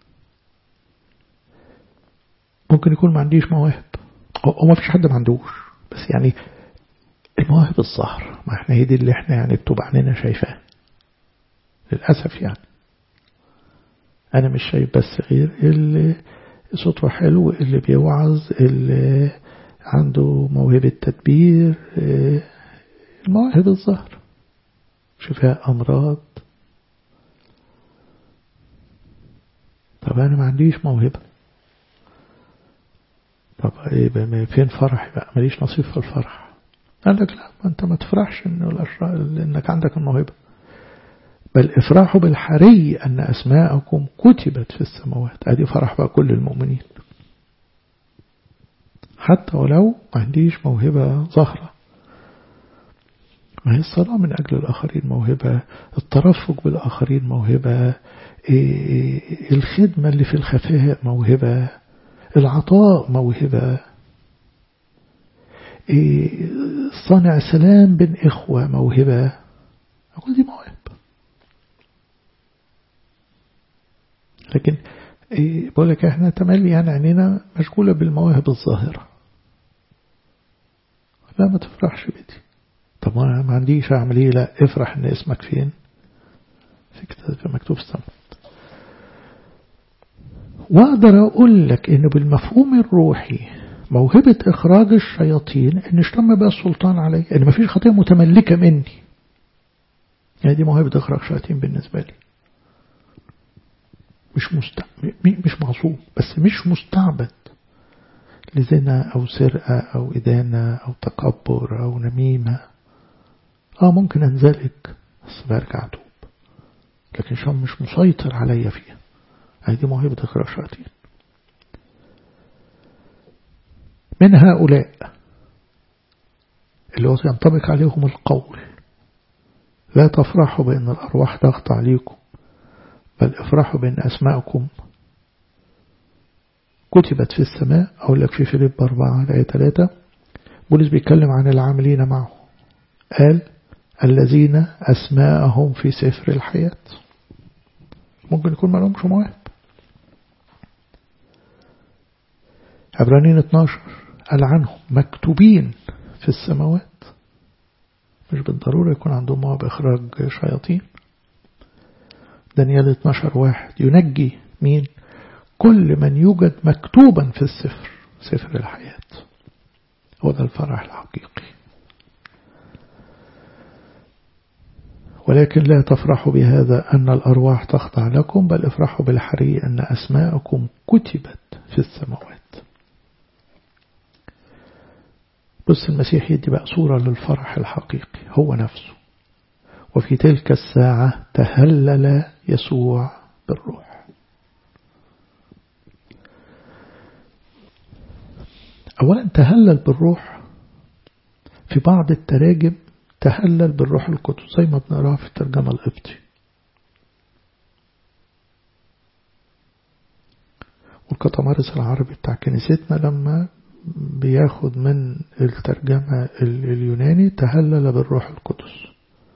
ممكن يكون ما عنديش مواهب هو ما فيش حد ما عندوش بس يعني المواهب الظهر ما احنا هي دي اللي احنا يعني بتبقى عننا شايفاه للأسف يعني أنا مش شايف بس غير اللي صوته حلو اللي بيوعظ اللي عنده موهبة تدبير المواهب الظهر شفاء أمراض طب أنا ما عنديش موهبة طب إيه فين فرحي بقى ماليش نصيب في الفرح قال لك لا ما أنت ما تفرحش إنه إنك عندك الموهبة بل افرحوا بالحري أن أسماءكم كتبت في السماوات أدي فرح بقى كل المؤمنين حتى ولو ما عنديش موهبة ظاهرة ما هي الصلاة من أجل الآخرين موهبة الترفق بالآخرين موهبة الخدمة اللي في الخفاء موهبة العطاء موهبة صانع سلام بين إخوة موهبة كل دي مواهب لكن بقول لك احنا تملي يعني عينينا مشغولة بالمواهب الظاهرة لا ما تفرحش بدي طب ما ما عنديش اعمل ايه لا افرح ان اسمك فين في كتاب مكتوب السماء واقدر اقول لك انه بالمفهوم الروحي موهبة اخراج الشياطين ان اشتم بها السلطان علي ان مفيش خطية متملكة مني يعني دي موهبة اخراج شياطين بالنسبة لي مش مست... مش معصوم بس مش مستعبد لزنا أو سرقة أو إدانة أو تكبر أو نميمة آه ممكن أنزلك بس برجع أتوب لكن شام مش مسيطر عليا فيها هذه موهبة إخراج شياطين من هؤلاء اللي هو ينطبق عليهم القول لا تفرحوا بأن الأرواح تخضع عليكم بل افرحوا بأن أسماءكم كتبت في السماء أقول لك في فيليب أربعة الآية ثلاثة بولس بيتكلم عن العاملين معه قال الذين أسماءهم في سفر الحياة ممكن يكون ما لهمش مواهب عبرانين 12 قال عنهم مكتوبين في السماوات مش بالضرورة يكون عندهم مواهب إخراج شياطين دانيال 12 واحد ينجي مين كل من يوجد مكتوبا في السفر سفر الحياة هو ده الفرح الحقيقي ولكن لا تفرحوا بهذا أن الأرواح تخضع لكم بل افرحوا بالحري أن أسماءكم كتبت في السماوات بص المسيح يدي بقى صورة للفرح الحقيقي هو نفسه وفي تلك الساعة تهلل يسوع بالروح أولا تهلل بالروح في بعض التراجم تهلل بالروح القدس زي ما بنقراها في الترجمة القبطي والكتمارس العربي بتاع كنيستنا لما بياخد من الترجمة اليوناني تهلل بالروح القدس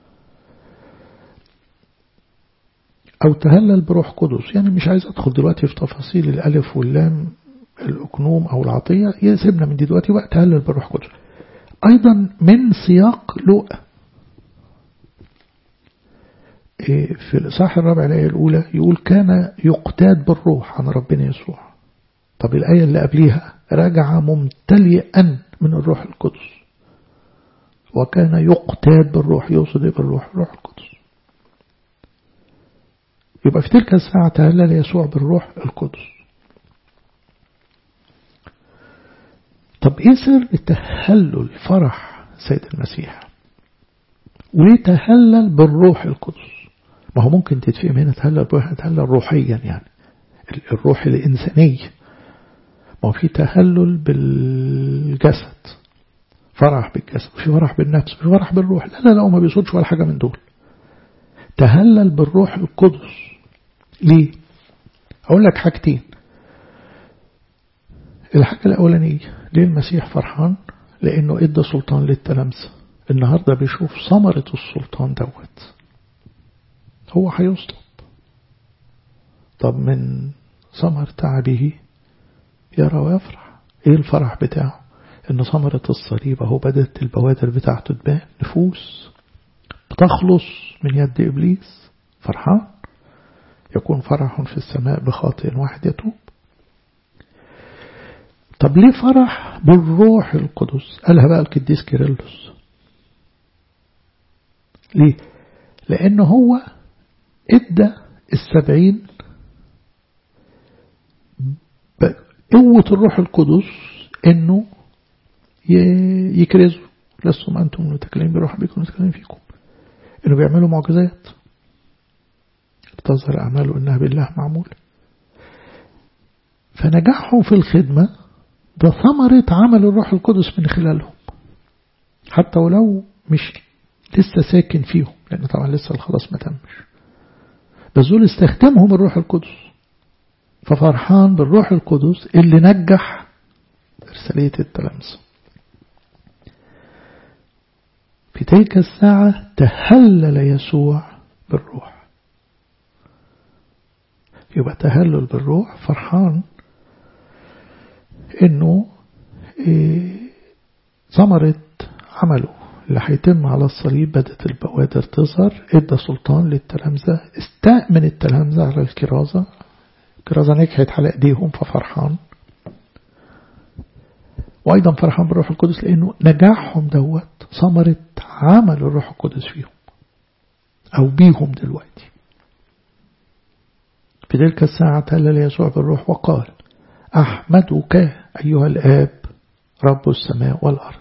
أو تهلل بروح قدس يعني مش عايز أدخل دلوقتي في تفاصيل الألف واللام الأكنوم أو العطية يسيبنا من دي دلوقتي بقى تهلل بالروح قدس أيضا من سياق لؤى في الإصحاح الرابع الآية الأولى يقول كان يقتاد بالروح عن ربنا يسوع طب الآية اللي قبليها رجع ممتلئا من الروح القدس وكان يقتاد بالروح يقصد ايه بالروح الروح القدس يبقى في تلك الساعة تهلل يسوع بالروح القدس طب ايه سر تهلل فرح سيد المسيح وليه تهلل بالروح القدس ما هو ممكن تتفهم هنا تهلل بالروح تهلل روحيا يعني الروح الإنساني ما هو في تهلل بالجسد فرح بالجسد في فرح بالنفس في فرح بالروح لا لا لا ما بيصدش ولا حاجة من دول تهلل بالروح القدس ليه أقول لك حاجتين الحاجة الأولانية ليه المسيح فرحان لأنه إدى سلطان للتلامذة النهاردة بيشوف ثمرة السلطان دوت هو هيصلب طب من ثمر تعبه يرى ويفرح ايه الفرح بتاعه ان ثمرة الصليب اهو بدأت البوادر بتاعته تبان نفوس بتخلص من يد إبليس فرحان يكون فرح في السماء بخاطئ واحد يتوب طب ليه فرح بالروح القدس قالها بقى القديس كيرلس ليه لأنه هو ادى السبعين قوة الروح القدس انه يكرزوا لستم أنتم المتكلمين بروح بكم المتكلمين فيكم انه بيعملوا معجزات تظهر أعماله إنها بالله معمولة فنجاحهم في الخدمة ده ثمرة عمل الروح القدس من خلالهم حتى ولو مش لسه ساكن فيهم لأن طبعا لسه الخلاص ما تمش بس دول استخدمهم الروح القدس ففرحان بالروح القدس اللي نجح إرسالية التلامذة في تلك الساعة تهلل يسوع بالروح يبقى تهلل بالروح فرحان انه ثمرة عمله اللي هيتم على الصليب بدت البوادر تظهر ادى سلطان للتلامذة استأمن التلامذة على الكرازة الكرازة نجحت على ايديهم ففرحان وأيضا فرحان بالروح القدس لأنه نجاحهم دوت ثمرة عمل الروح القدس فيهم أو بيهم دلوقتي في تلك الساعة تهلل يسوع بالروح وقال أحمدك أيها الآب رب السماء والأرض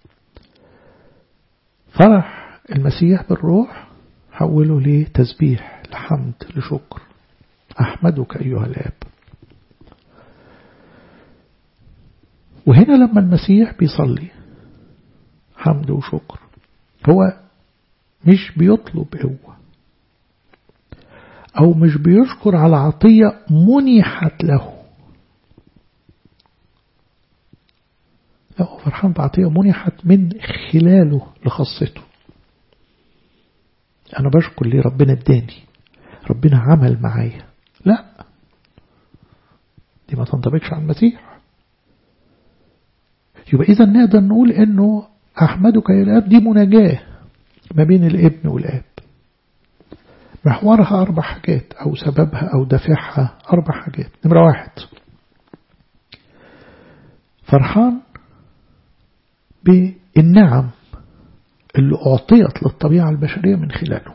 فرح المسيح بالروح حوله ليه تسبيح لحمد لشكر أحمدك أيها الآب وهنا لما المسيح بيصلي حمد وشكر هو مش بيطلب قوة أو مش بيشكر على عطية منحت له لا هو فرحان بعطية منحت من خلاله لخاصته أنا بشكر ليه ربنا اداني ربنا عمل معايا لا دي ما تنطبقش على المسيح يبقى إذا نقدر نقول إنه أحمدك يا الآب دي مناجاة ما بين الابن والآب محورها أربع حاجات أو سببها أو دافعها أربع حاجات نمرة واحد فرحان بالنعم اللي أعطيت للطبيعة البشرية من خلاله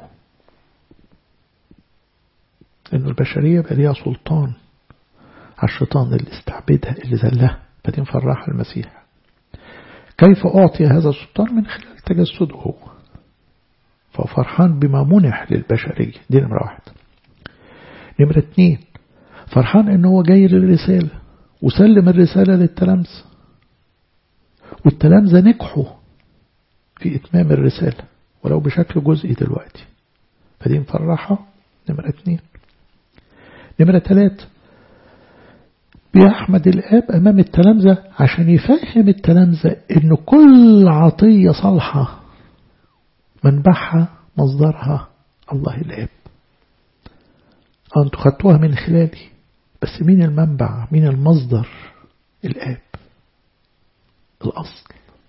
لأن البشرية بقى ليها سلطان على الشيطان اللي استعبدها اللي ذلها بعدين فرح المسيح كيف أعطي هذا السلطان من خلال تجسده هو ففرحان بما منح للبشرية دي نمرة واحد نمرة اتنين فرحان ان هو جاي للرسالة وسلم الرسالة للتلامذة والتلامذة نجحوا في إتمام الرسالة ولو بشكل جزئي دلوقتي فدي مفرحة نمرة اتنين نمرة تلاتة بيحمد الآب أمام التلامذة عشان يفهم التلامذة إن كل عطية صالحة منبعها مصدرها الله الآب أنتوا خدتوها من خلالي بس مين المنبع مين المصدر الآب الأصل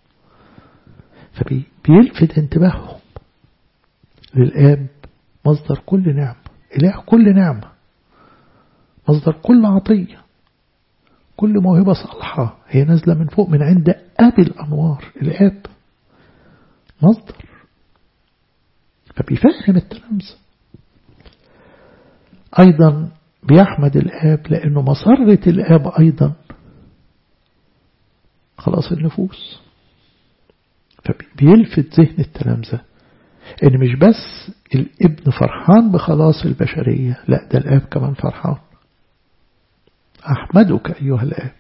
فبيلفت انتباههم للآب مصدر كل نعمة إله كل نعمة مصدر كل عطية كل موهبة صالحة هي نازلة من فوق من عند أبي الأنوار الآب مصدر فبيفهم التلامذة أيضا بيحمد الآب لأنه مسرة الآب أيضا خلاص النفوس فبيلفت ذهن التلامذة إن مش بس الابن فرحان بخلاص البشرية لا ده الآب كمان فرحان أحمدك أيها الآب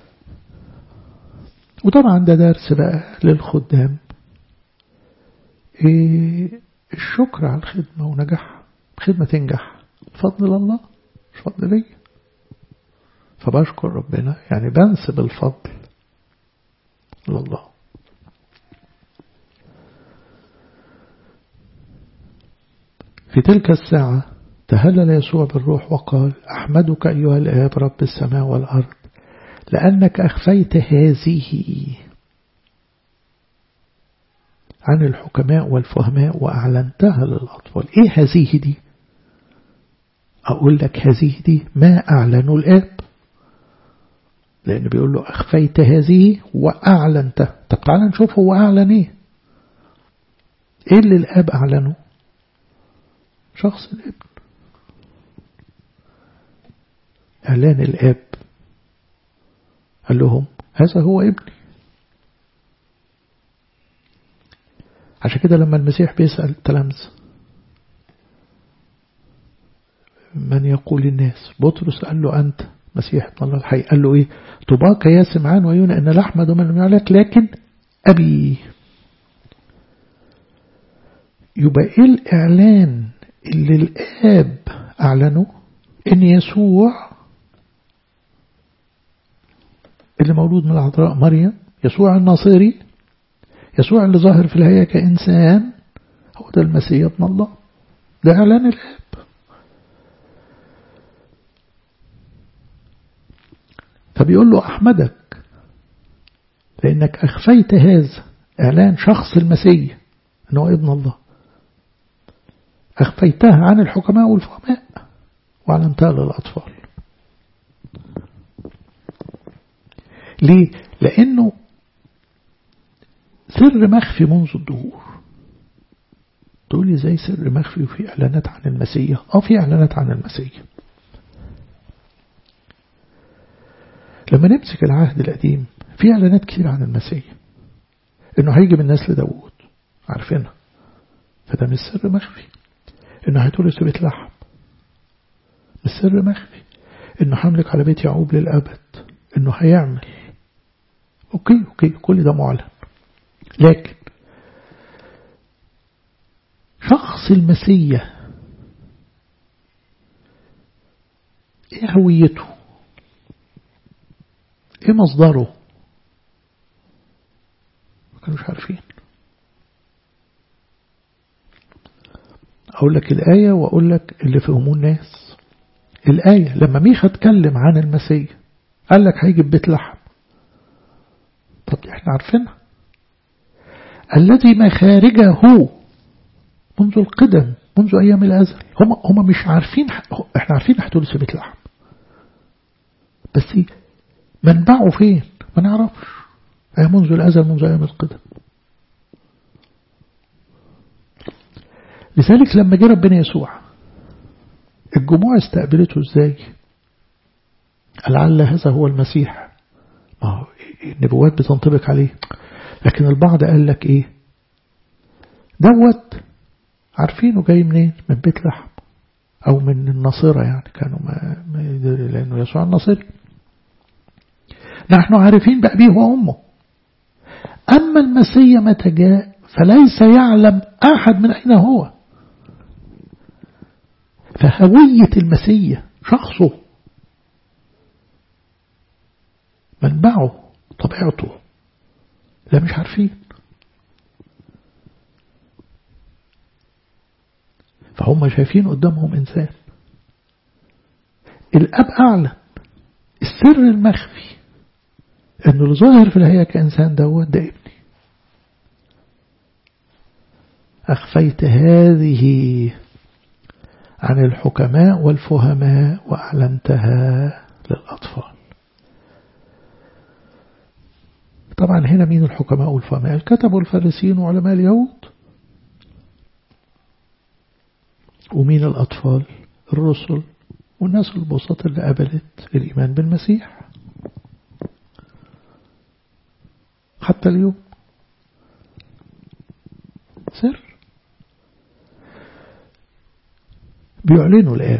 وطبعا ده درس بقى للخدام إيه الشكر على الخدمة ونجاحها الخدمة تنجح فضل الله مش فضل لي فبشكر ربنا يعني بنسب الفضل لله في تلك الساعة تهلل يسوع بالروح وقال أحمدك أيها الآب رب السماء والأرض لأنك أخفيت هذه عن الحكماء والفهماء وأعلنتها للأطفال إيه هذه دي أقول لك هذه دي ما أعلنوا الآب لأن بيقول له أخفيت هذه وأعلنت طب تعالى نشوف هو أعلن إيه إيه اللي الآب أعلنه شخص الابن إعلان الآب قال لهم هذا هو ابني عشان كده لما المسيح بيسأل التلامذة من يقول الناس بطرس قال له أنت مسيح ابن الله الحي قال له إيه طباك يا سمعان ويونا إن الأحمد من يعلك لكن أبي يبقى إيه الإعلان اللي الآب أعلنه إن يسوع اللي مولود من العذراء مريم يسوع الناصري يسوع اللي ظاهر في الهيئة كإنسان هو ده المسيح ابن الله ده إعلان الآب فبيقول له أحمدك لأنك أخفيت هذا إعلان شخص المسيح أنه ابن الله أخفيتها عن الحكماء والفهماء وأعلنتها للأطفال ليه؟ لأنه سر مخفي منذ الدهور تقولي زي سر مخفي وفي إعلانات عن المسيح أو في إعلانات عن المسيح لما نمسك العهد القديم في إعلانات كتير عن المسيح إنه هيجي من نسل داوود عارفينها فده مش سر مخفي إنه هيتولد في بيت لحم مش سر مخفي إنه حملك على بيت يعقوب للأبد إنه هيعمل أوكي أوكي كل ده معلن لكن شخص المسيح ايه هويته ايه مصدره ما كانوش عارفين اقول لك الآية واقول لك اللي فهموه الناس الآية لما ميخا اتكلم عن المسيح قال لك هيجي بيت لحم طب احنا عارفينها الذي مخارجه منذ القدم منذ أيام الأزل هم هم مش عارفين احنا عارفين هتولد في بيت لحم بس منبعه فين ما نعرفش منذ الأزل منذ أيام القدم لذلك لما جه ربنا يسوع الجموع استقبلته ازاي لعل هذا هو المسيح ما هو النبوات بتنطبق عليه لكن البعض قال لك ايه دوت عارفينه جاي منين من بيت لحم او من الناصرة يعني كانوا ما لانه يسوع الناصري نحن عارفين بأبيه وأمه أما المسيح متى جاء فليس يعلم أحد من أين هو فهوية المسيح شخصه منبعه طبيعته لا مش عارفين فهم شايفين قدامهم إنسان الأب أعلن السر المخفي أنه الظاهر في الهيئة كإنسان دوت ده ابني أخفيت هذه عن الحكماء والفهماء وأعلنتها للأطفال طبعا هنا مين الحكماء والفهماء الكتب والفارسيين وعلماء اليهود ومين الأطفال الرسل والناس البساط اللي قبلت الإيمان بالمسيح حتى اليوم سر بيعلنوا الآب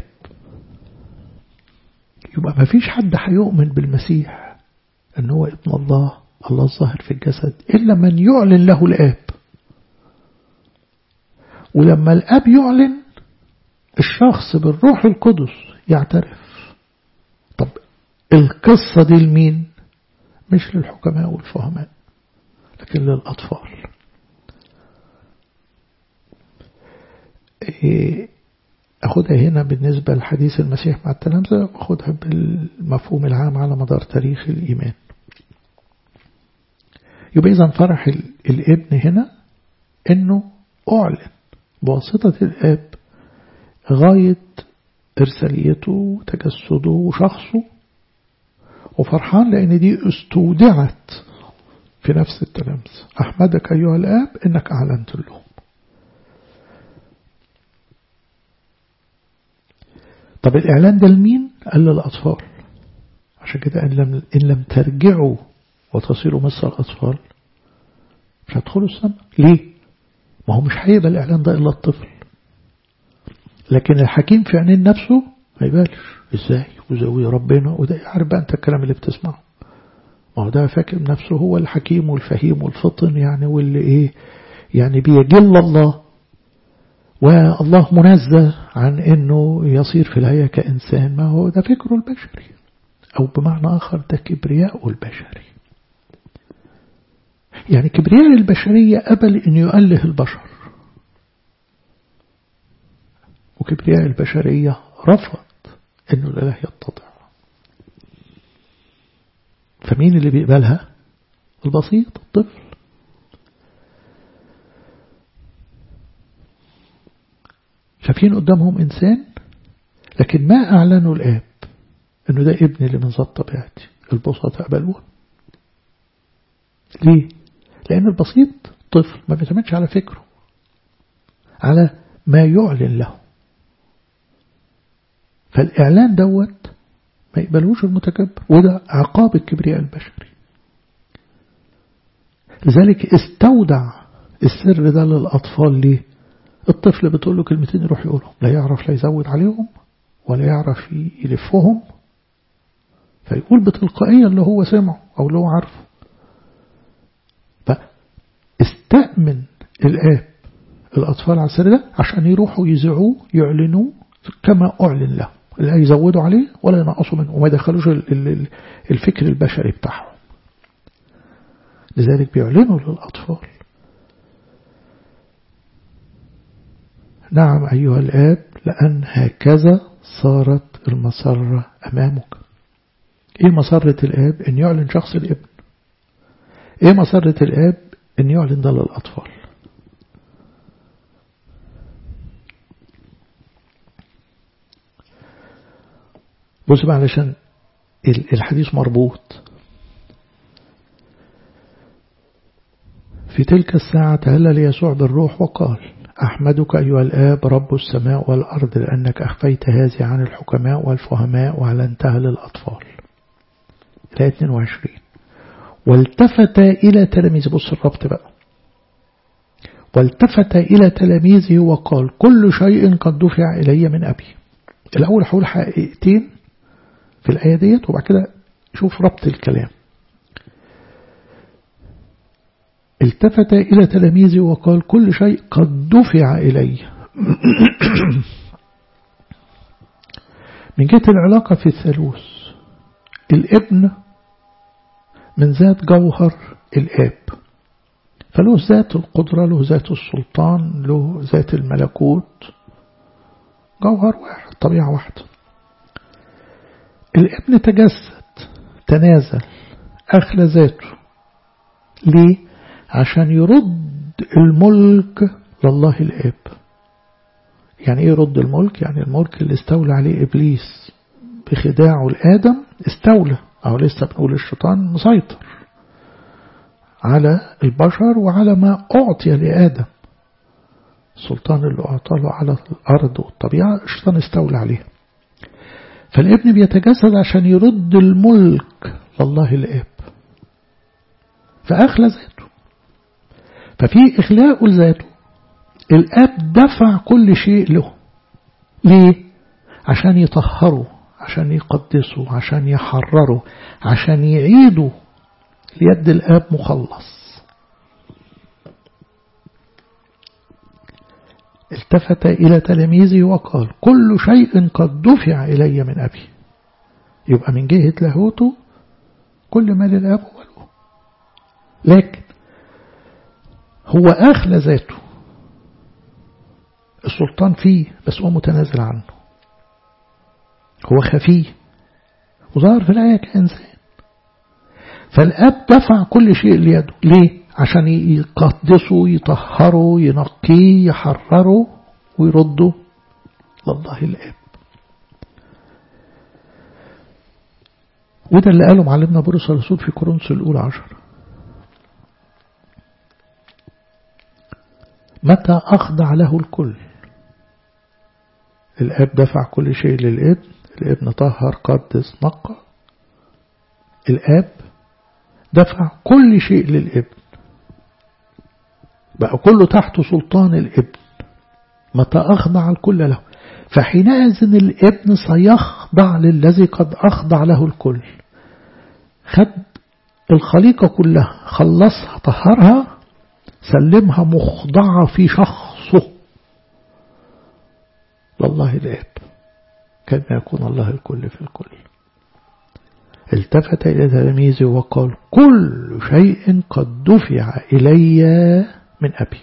يبقى ما فيش حد هيؤمن بالمسيح أن هو ابن الله الله الظاهر في الجسد إلا من يعلن له الآب ولما الأب يعلن الشخص بالروح القدس يعترف طب القصة دي لمين مش للحكماء والفهماء لكن للأطفال أخدها هنا بالنسبة لحديث المسيح مع التلامذة أخدها بالمفهوم العام على مدار تاريخ الإيمان يبقى إذا فرح الابن هنا أنه أعلن بواسطة الآب غاية إرساليته وتجسده وشخصه وفرحان لأن دي استودعت في نفس التلامذة أحمدك أيها الآب إنك أعلنت لهم طب الإعلان ده لمين؟ قال للأطفال عشان كده إن لم, إن لم ترجعوا وتصيروا مثل الأطفال مش هتدخلوا السماء ليه؟ ما هو مش هيبقى الإعلان ده إلا الطفل لكن الحكيم في عينين نفسه ما يبالش ازاي وزوي ربنا وده عارف بقى انت الكلام اللي بتسمعه ما هو ده فاكر نفسه هو الحكيم والفهيم والفطن يعني واللي ايه يعني بيجل الله والله منزه عن انه يصير في الهيئة كإنسان ما هو ده فكره البشري او بمعنى اخر ده كبرياء البشري يعني كبرياء البشرية قبل ان يؤله البشر وكبرياء البشرية رفض انه الاله يتضع فمين اللي بيقبلها البسيط الطفل شايفين قدامهم إنسان لكن ما أعلنوا الآب أنه ده ابني اللي من ذات طبيعتي البسطاء قبلوه ليه؟ لأن البسيط طفل ما بيعتمدش على فكره على ما يعلن له فالإعلان دوت ما يقبلوش المتكبر وده عقاب الكبرياء البشري لذلك استودع السر ده للأطفال ليه الطفل بتقول له كلمتين يروح يقولهم لا يعرف لا يزود عليهم ولا يعرف يلفهم فيقول بتلقائيا اللي هو سمعه أو اللي هو عارفه فاستأمن الآب الأطفال على السر ده عشان يروحوا يزعوه يعلنوه كما أعلن له لا يزودوا عليه ولا ينقصوا منه وما يدخلوش الفكر البشري بتاعهم لذلك بيعلنوا للأطفال نعم أيها الآب لأن هكذا صارت المسرة أمامك إيه مسرة الآب أن يعلن شخص الابن إيه مسرة الآب أن يعلن ده للأطفال بص بقى علشان الحديث مربوط في تلك الساعة تهلل يسوع بالروح وقال أحمدك أيها الآب رب السماء والأرض لأنك أخفيت هذه عن الحكماء والفهماء وأعلنتها للأطفال الآية 22 والتفت إلى تلاميذه بص الربط بقى والتفت إلى تلاميذه وقال كل شيء قد دفع إلي من أبي الأول حول حقيقتين في الآية ديت وبعد كده شوف ربط الكلام التفت إلى تلاميذه وقال كل شيء قد دفع إلي من جهة العلاقة في الثالوث الابن من ذات جوهر الآب فله ذات القدرة له ذات السلطان له ذات الملكوت جوهر واحد طبيعة واحدة الابن تجسد تنازل أخلى ذاته ليه؟ عشان يرد الملك لله الآب يعني ايه يرد الملك يعني الملك اللي استولى عليه إبليس بخداعه لآدم استولى أو لسه بنقول الشيطان مسيطر على البشر وعلى ما أعطي لآدم السلطان اللي أعطى له على الأرض والطبيعة الشيطان استولى عليه فالابن بيتجسد عشان يرد الملك لله الآب فأخلى ذاته ففي إخلاء ذاته الآب دفع كل شيء له ليه؟ عشان يطهره عشان يقدسه عشان يحرره عشان يعيده ليد الآب مخلص التفت إلى تلاميذه وقال كل شيء قد دفع إلي من أبي يبقى من جهة لاهوته كل ما للأب هو له لكن هو أخلى ذاته السلطان فيه بس هو متنازل عنه هو خفيه وظهر في الآية كإنسان فالأب دفع كل شيء ليده ليه؟ عشان يقدسه يطهره ينقيه يحرره ويرده لله الآب وده اللي قاله معلمنا بولس الرسول في كورنثوس الأولى عشر متى أخضع له الكل الآب دفع كل شيء للابن الابن طهر قدس نقى الآب دفع كل شيء للابن بقى كله تحت سلطان الابن متى أخضع الكل له فحينئذ الابن سيخضع للذي قد أخضع له الكل خد الخليقة كلها خلصها طهرها سلمها مخضعة في شخصه لله الآب كما يكون الله الكل في الكل التفت إلى تلاميذه وقال كل شيء قد دفع إلي من أبي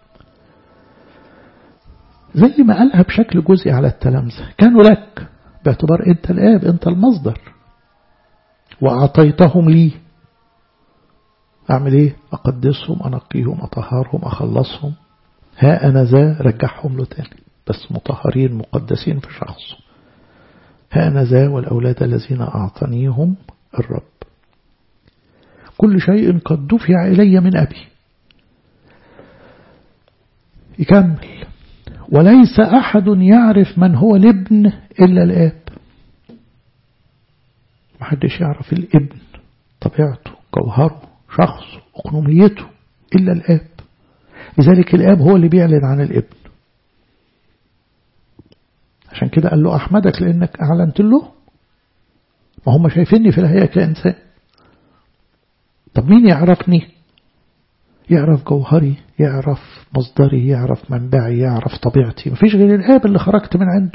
زي ما قالها بشكل جزئي على التلامذة كانوا لك باعتبار أنت الآب أنت المصدر وأعطيتهم لي أعمل إيه أقدسهم أنقيهم أطهرهم أخلصهم ها أنا ذا رجعهم له تاني بس مطهرين مقدسين في شخصه ها أنا ذا والأولاد الذين أعطانيهم الرب كل شيء قد دفع إلي من أبي يكمل وليس أحد يعرف من هو الابن إلا الآب محدش يعرف الابن طبيعته جوهره شخصه أقنوميته إلا الآب لذلك الآب هو اللي بيعلن عن الابن عشان كده قال له أحمدك لأنك أعلنت له ما هم شايفيني في الهيئة كإنسان طب مين يعرفني يعرف جوهري يعرف مصدري يعرف منبعي يعرف طبيعتي مفيش غير الآب اللي خرجت من عنده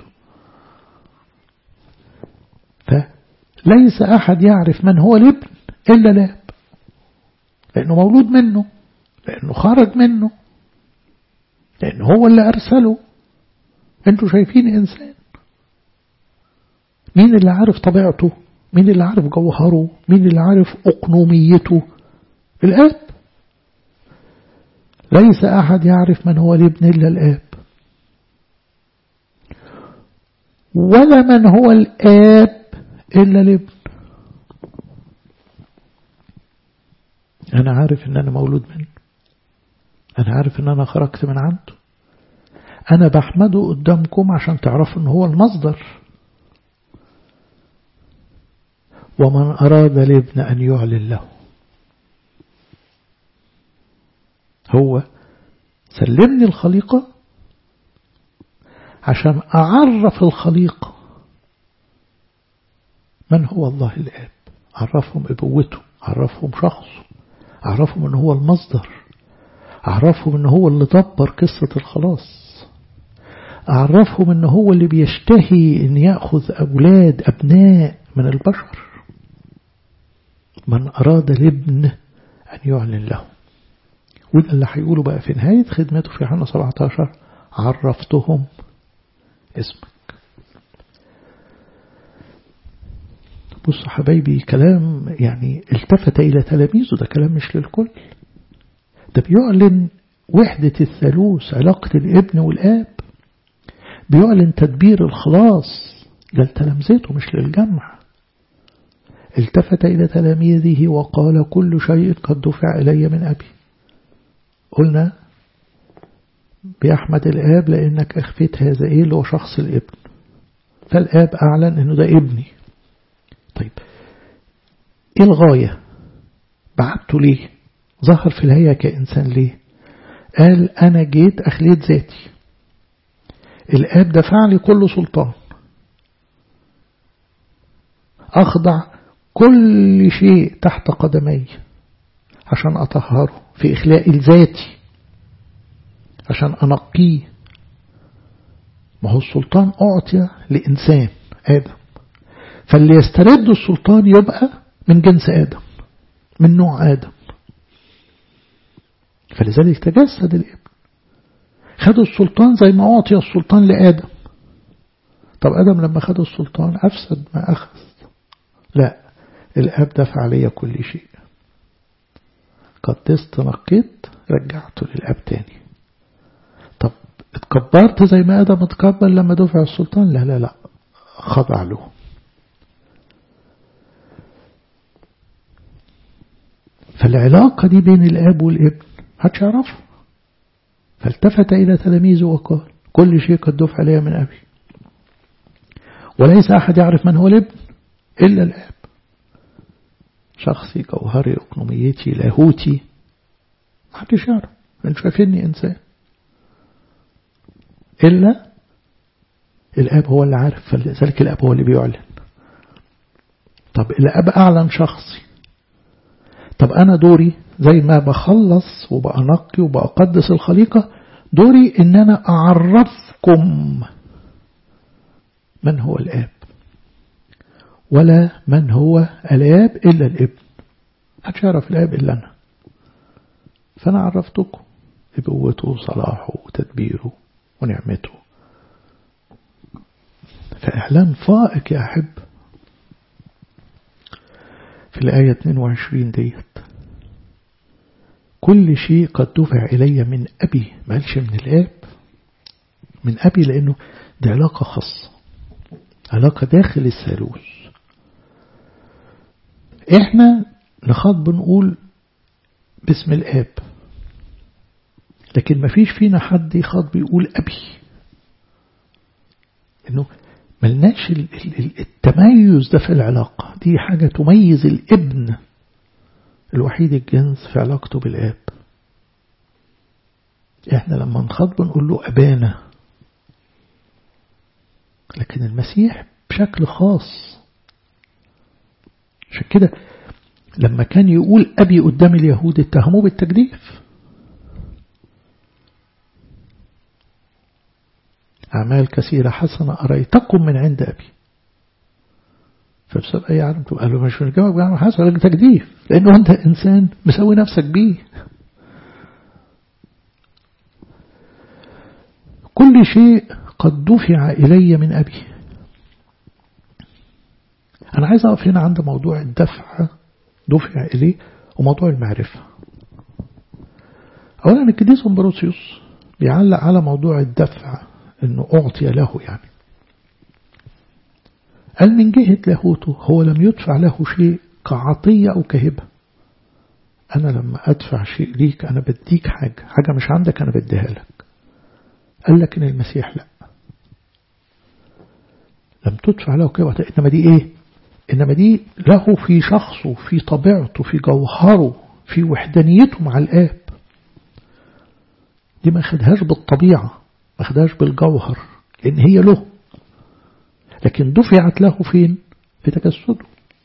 فليس أحد يعرف من هو الابن إلا الآب لأنه مولود منه لأنه خرج منه لأنه هو اللي أرسله أنتوا شايفين إنسان مين اللي عارف طبيعته مين اللي عارف جوهره مين اللي عارف أقنوميته الآب ليس أحد يعرف من هو الابن إلا الآب ولا من هو الآب إلا الابن أنا عارف إن أنا مولود منه أنا عارف إن أنا خرجت من عنده أنا بحمده قدامكم عشان تعرفوا إن هو المصدر ومن أراد الابن أن يعلن له هو سلمني الخليقة عشان أعرف الخليقة من هو الله الآب أعرفهم أبوته أعرفهم شخصه أعرفهم أنه هو المصدر أعرفهم أنه هو اللي دبر قصة الخلاص أعرفهم أنه هو اللي بيشتهي أن يأخذ أولاد أبناء من البشر من أراد الابن أن يعلن له وده اللي هيقوله بقى في نهاية خدمته في يوحنا 17 عرفتهم اسمك بص حبايبي كلام يعني التفت إلى تلاميذه ده كلام مش للكل ده بيعلن وحدة الثالوث علاقة الابن والآب بيعلن تدبير الخلاص للتلامذته مش للجمع التفت إلى تلاميذه وقال كل شيء قد دفع إلي من أبي قلنا بأحمد الآب لأنك أخفيت هذا إيه اللي هو شخص الابن فالآب أعلن أنه ده ابني طيب إيه الغاية بعته ليه ظهر في الهيئة كإنسان ليه قال أنا جيت أخليت ذاتي الآب دفع لي كل سلطان أخضع كل شيء تحت قدمي عشان أطهره في إخلاء الذاتي عشان أنقيه ما هو السلطان أعطي لإنسان آدم فاللي يسترد السلطان يبقى من جنس آدم من نوع آدم فلذلك تجسد الابن خد السلطان زي ما أعطي السلطان لآدم طب آدم لما خد السلطان أفسد ما أخذ لا الآب دفع علي كل شيء قدست نقيت رجعته للآب تاني طب اتكبرت زي ما آدم اتكبر لما دفع السلطان لا لا لا خضع له فالعلاقة دي بين الآب والابن محدش يعرفها فالتفت إلى تلاميذه وقال كل شيء قد دفع علي من أبي وليس أحد يعرف من هو الابن إلا الآب شخصي جوهري أقنوميتي لاهوتي محدش يعرف من شايفيني إنسان إلا الآب هو اللي عارف فلذلك الآب هو اللي بيعلن طب الآب أعلن شخصي طب أنا دوري زي ما بخلص وبأنقي وبأقدس الخليقة دوري إن أنا أعرفكم من هو الآب ولا من هو الآب إلا الابن محدش يعرف الآب إلا أنا فأنا عرفتكم بقوته وصلاحه وتدبيره ونعمته فإعلان فائق يا أحب في الآية 22 ديت كل شيء قد دفع إلي من أبي ما قالش من الآب من أبي لأنه دي علاقة خاصة علاقة داخل الثالوث احنا نخاط بنقول باسم الآب لكن ما فيش فينا حد يخاط بيقول أبي انه ملناش التميز ده في العلاقة دي حاجة تميز الابن الوحيد الجنس في علاقته بالآب احنا لما نخاط بنقول له أبانا لكن المسيح بشكل خاص عشان كده لما كان يقول أبي قدام اليهود اتهموه بالتجديف أعمال كثيرة حسنة أريتكم من عند أبي فبسبب أي عالم قال له مش من الجواب بعمل حسنة لك تجديف لأنه أنت إنسان مسوي نفسك بيه كل شيء قد دفع إلي من أبي أنا عايز أقف هنا عند موضوع الدفع دفع إليه وموضوع المعرفة أولا القديس أمبروسيوس بيعلق على موضوع الدفع أنه أعطي له يعني قال من جهة لاهوته هو لم يدفع له شيء كعطية أو كهبة أنا لما أدفع شيء ليك أنا بديك حاجة حاجة مش عندك أنا بديها لك قال لك إن المسيح لا لم تدفع له كهبة إنما دي إيه إنما دي له في شخصه في طبيعته في جوهره في وحدانيته مع الآب دي ما خدهاش بالطبيعة ما خدهاش بالجوهر لأن هي له لكن دفعت له فين في تجسده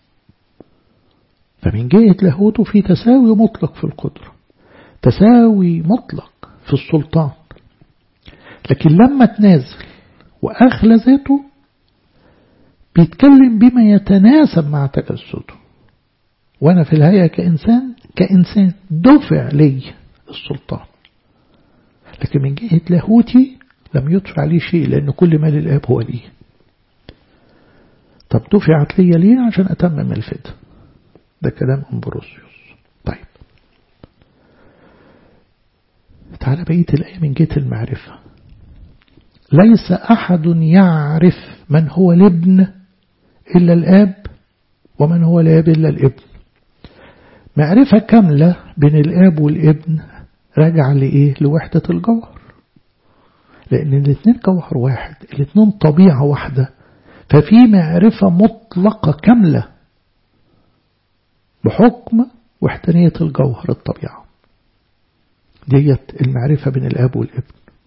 فمن جهة لاهوته في تساوي مطلق في القدرة تساوي مطلق في السلطان لكن لما تنازل وأخلى ذاته بيتكلم بما يتناسب مع تجسده وأنا في الهيئة كإنسان كإنسان دفع لي السلطان لكن من جهة لاهوتي لم يدفع لي شيء لأن كل ما للآب هو لي طب دفعت لي ليه عشان أتمم الفدا ده كلام أمبروسيوس طيب تعالى بقية الآية من جهة المعرفة ليس أحد يعرف من هو الابن إلا الآب ومن هو الآب إلا الابن معرفة كاملة بين الآب والابن راجع لإيه لوحدة الجوهر لأن الاثنين جوهر واحد الاثنين طبيعة واحدة ففي معرفة مطلقة كاملة بحكم وحدانية الجوهر الطبيعة ديت المعرفة بين الآب والابن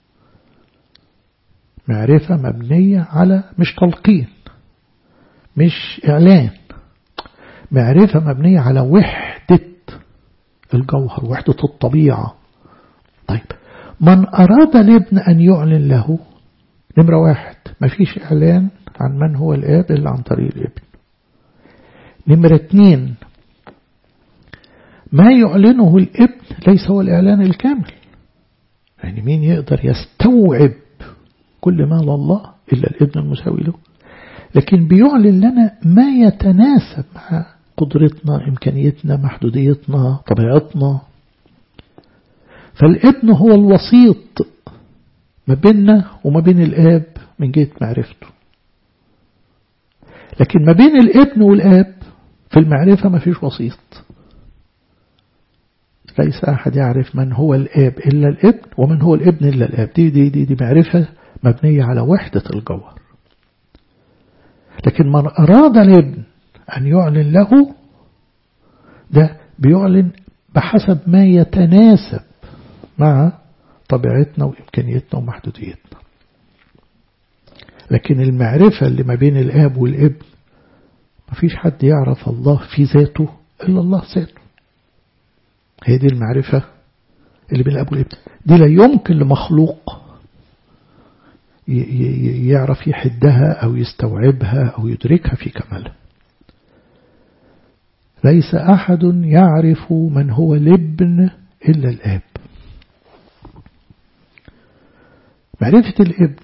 معرفة مبنية على مش تلقين مش إعلان معرفة مبنية على وحدة الجوهر وحدة الطبيعة طيب من أراد الابن أن يعلن له نمرة واحد مفيش إعلان عن من هو الآب إلا عن طريق الابن نمرة اتنين ما يعلنه الابن ليس هو الإعلان الكامل يعني مين يقدر يستوعب كل ما لله إلا الابن المساوي له لكن بيعلن لنا ما يتناسب مع قدرتنا إمكانيتنا محدوديتنا طبيعتنا فالابن هو الوسيط ما بيننا وما بين الآب من جهة معرفته لكن ما بين الابن والآب في المعرفة ما فيش وسيط ليس أحد يعرف من هو الآب إلا الابن ومن هو الابن إلا الآب دي, دي, دي, دي معرفة مبنية على وحدة الجوهر لكن من أراد الابن أن يعلن له ده بيعلن بحسب ما يتناسب مع طبيعتنا وإمكانيتنا ومحدوديتنا لكن المعرفة اللي ما بين الآب والابن مفيش حد يعرف الله في ذاته إلا الله ذاته هي دي المعرفة اللي بين الأب والابن دي لا يمكن لمخلوق يعرف يحدها أو يستوعبها أو يدركها في كمالها ليس أحد يعرف من هو الابن إلا الآب معرفة الابن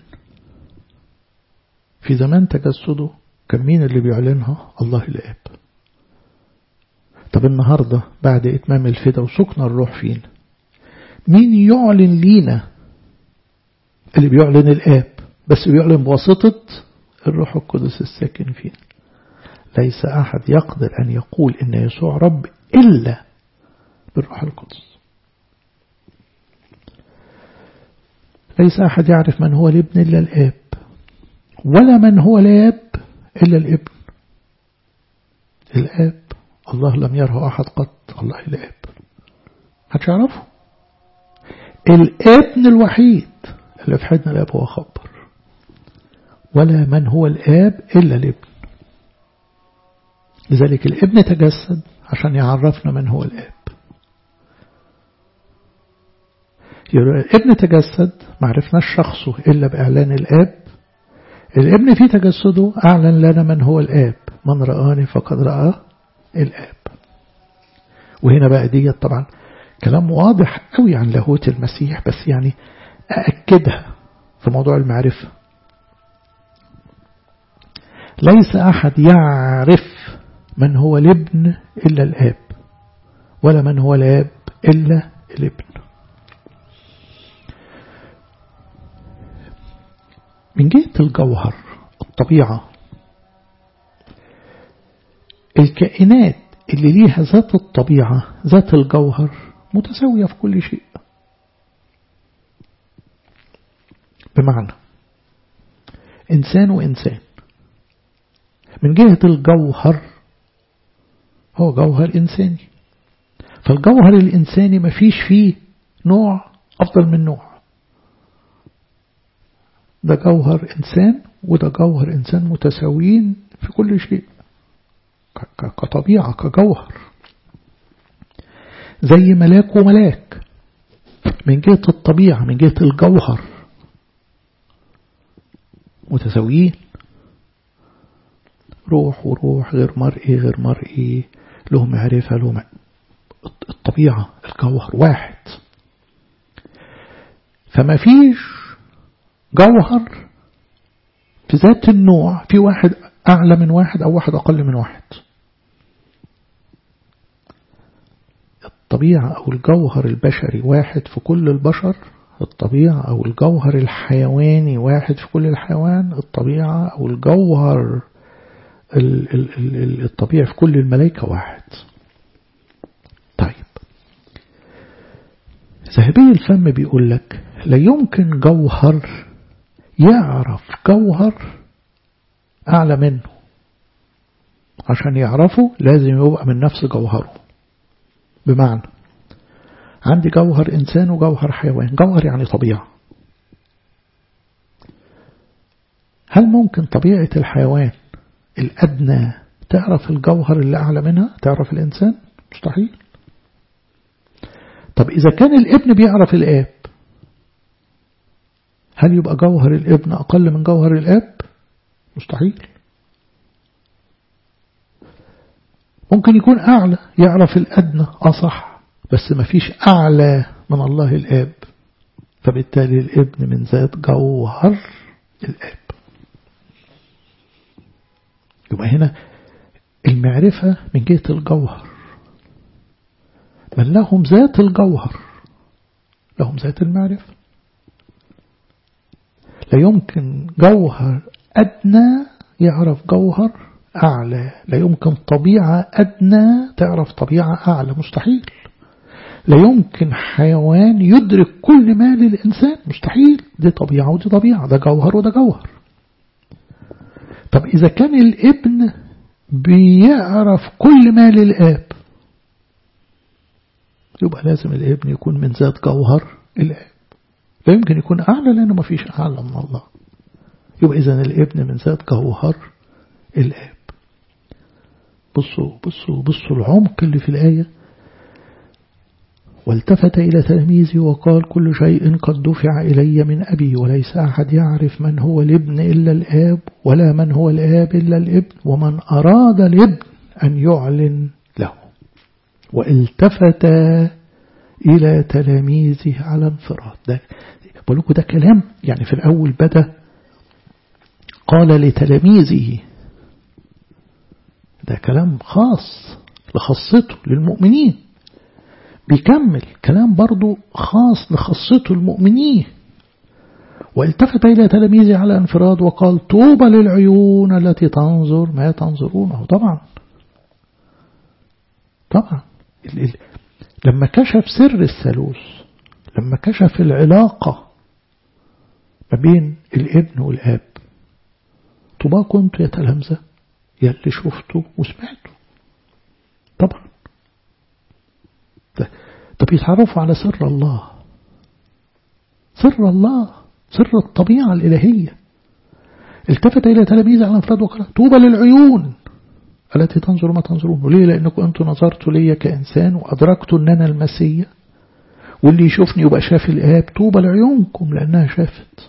في زمان تجسده كان مين اللي بيعلنها الله الآب طب النهاردة بعد إتمام الفدا وسكن الروح فينا مين يعلن لينا اللي بيعلن الآب بس بيعلن بواسطة الروح القدس الساكن فينا ليس أحد يقدر أن يقول إن يسوع رب إلا بالروح القدس ليس أحد يعرف من هو الابن إلا الآب ولا من هو الآب إلا الابن الآب الله لم يره أحد قط الله الآب محدش يعرفه الابن الوحيد اللي في حدنا الآب هو خبر ولا من هو الآب إلا الابن لذلك الابن تجسد عشان يعرفنا من هو الآب الابن تجسد ما عرفناش شخصه إلا بإعلان الآب الابن في تجسده أعلن لنا من هو الآب من رآني فقد رأى الآب وهنا بقى دي طبعا كلام واضح قوي عن لاهوت المسيح بس يعني أأكدها في موضوع المعرفة ليس أحد يعرف من هو الابن إلا الآب ولا من هو الآب إلا الابن من جهة الجوهر الطبيعة الكائنات اللي ليها ذات الطبيعة ذات الجوهر متساوية في كل شيء بمعنى إنسان وإنسان من جهة الجوهر هو جوهر إنساني فالجوهر الإنساني ما فيش فيه نوع أفضل من نوع ده جوهر إنسان وده جوهر إنسان متساويين في كل شيء كطبيعة كجوهر زي ملاك وملاك من جهة الطبيعة من جهة الجوهر متساويين روح وروح غير مرئي غير مرئي له معرفة له مع... الطبيعة الجوهر واحد فما فيش جوهر في ذات النوع في واحد أعلى من واحد أو واحد أقل من واحد الطبيعة أو الجوهر البشري واحد في كل البشر الطبيعة أو الجوهر الحيواني واحد في كل الحيوان الطبيعة أو الجوهر الطبيعي في كل الملائكة واحد طيب ذهبي الفم بيقول لك لا يمكن جوهر يعرف جوهر أعلى منه عشان يعرفه لازم يبقى من نفس جوهره بمعنى عندي جوهر إنسان وجوهر حيوان جوهر يعني طبيعة هل ممكن طبيعة الحيوان الأدنى تعرف الجوهر اللي أعلى منها تعرف الإنسان مستحيل طب إذا كان الابن بيعرف الآب هل يبقى جوهر الابن أقل من جوهر الأب مستحيل ممكن يكون أعلى يعرف الأدنى أصح بس ما فيش أعلى من الله الآب فبالتالي الابن من ذات جوهر الآب يبقى هنا المعرفة من جهة الجوهر بل لهم ذات الجوهر لهم ذات المعرفة لا يمكن جوهر أدنى يعرف جوهر أعلى لا يمكن طبيعة أدنى تعرف طبيعة أعلى مستحيل لا يمكن حيوان يدرك كل ما للإنسان مستحيل دي طبيعة ودي طبيعة ده جوهر وده جوهر طب إذا كان الابن بيعرف كل ما للآب يبقى لازم الابن يكون من ذات جوهر الآب لا يمكن يكون أعلى لأنه ما فيش أعلى من الله يبقى إذا الابن من ذات جوهر الآب بصوا بصوا بصوا العمق اللي في الآية والتفت إلى تلاميذه وقال كل شيء قد دفع إلي من أبي وليس أحد يعرف من هو الابن إلا الآب ولا من هو الآب إلا الابن ومن أراد الابن أن يعلن له والتفت إلى تلاميذه على انفراد ده بقول لكم ده كلام يعني في الأول بدأ قال لتلاميذه ده كلام خاص لخاصته للمؤمنين بيكمل كلام برضو خاص لخاصته المؤمنين والتفت إلى تلاميذه على انفراد وقال طوبى للعيون التي تنظر ما تنظرونه طبعا طبعا لما كشف سر الثالوث لما كشف العلاقة ما بين الابن والاب طوبى كنت يا تلامذة يلي شفته وسمعته طبعا ده بيتعرفوا على سر الله سر الله سر الطبيعة الإلهية التفت إلى تلاميذ على انفراد وقال طوبى للعيون التي تنظر ما تنظرون ليه لأنكم أنتم نظرتوا لي كإنسان وأدركتوا أن أنا المسيح واللي يشوفني يبقى شاف الآب طوبى لعيونكم لأنها شافت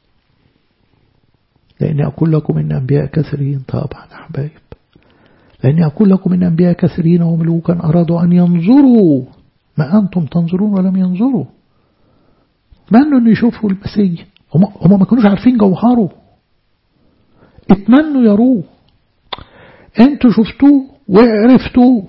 لأني أقول لكم إن أنبياء كثيرين طبعا أحبايب لأني أقول لكم إن أنبياء كثيرين وملوكا أرادوا أن ينظروا ما أنتم تنظرون ولم ينظروا اتمنوا أن يشوفوا المسيح هم, هم ما كانوش عارفين جوهره اتمنوا يروه انتوا شفتوه وعرفتوه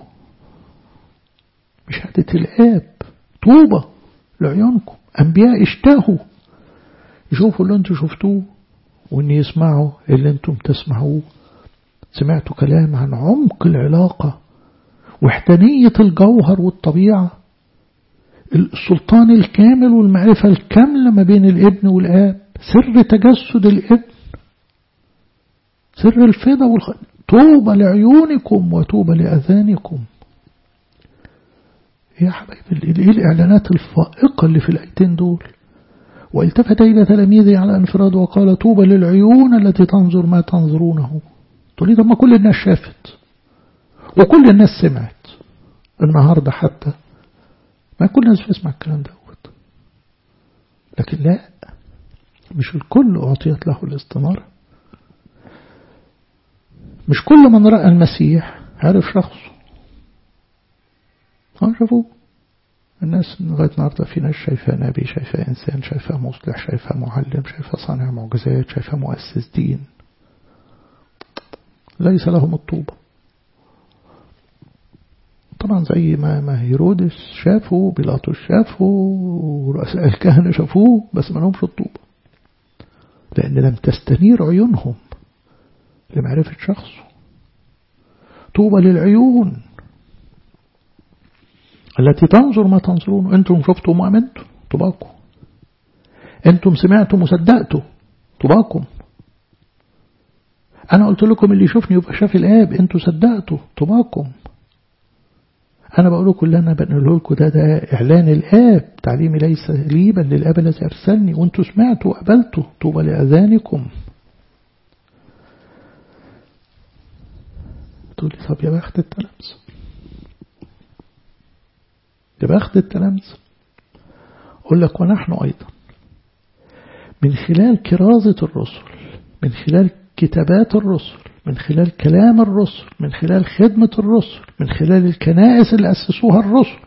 بشهادة الآب طوبة لعيونكم أنبياء اشتهوا يشوفوا اللي انتوا شفتوه وان يسمعوا اللي انتم تسمعوه سمعتوا كلام عن عمق العلاقة وحدانية الجوهر والطبيعة السلطان الكامل والمعرفة الكاملة ما بين الابن والآب سر تجسد الابن سر الفدا والخ... طوبى لعيونكم وطوبى لأذانكم يا حبايبي ايه الإعلانات الفائقة اللي في الآيتين دول والتفت إلى تلاميذه على انفراد وقال طوبى للعيون التي تنظر ما تنظرونه تقول لي طب ما كل الناس شافت وكل الناس سمعت النهاردة حتى ما كل الناس بيسمع الكلام دوت لكن لا مش الكل أعطيت له الاستنارة مش كل من رأى المسيح عرف شخصه ها شافوه الناس لغاية النهاردة في ناس شايفاه نبي شايفاه إنسان شايفاه مصلح شايفاه معلم شايفاه صانع معجزات شايفاه مؤسس دين ليس لهم الطوبة طبعا زي ما ما هيرودس شافه بيلاطس شافه ورؤساء الكهنة شافوه بس ما لهمش الطوبة لأن لم تستنير عيونهم لمعرفة شخصه طوبى للعيون التي تنظر ما تنظرون أنتم شفتوا ما أمنتم طباكم أنتم سمعتم وصدقتوا طباكم أنا قلت لكم اللي يشوفني يبقى شاف الآب أنتوا صدقتوا طباكم أنا بقول لكم اللي أنا بنقوله لكم ده ده إعلان الآب تعليمي ليس لي بل للآب الذي أرسلني وأنتوا سمعتوا وقبلتوا طوبى لأذانكم تقول لي طب يا بخت التلامذة يا بخت التلامذة أقول لك ونحن أيضا من خلال كرازة الرسل من خلال كتابات الرسل من خلال كلام الرسل من خلال خدمة الرسل من خلال الكنائس اللي أسسوها الرسل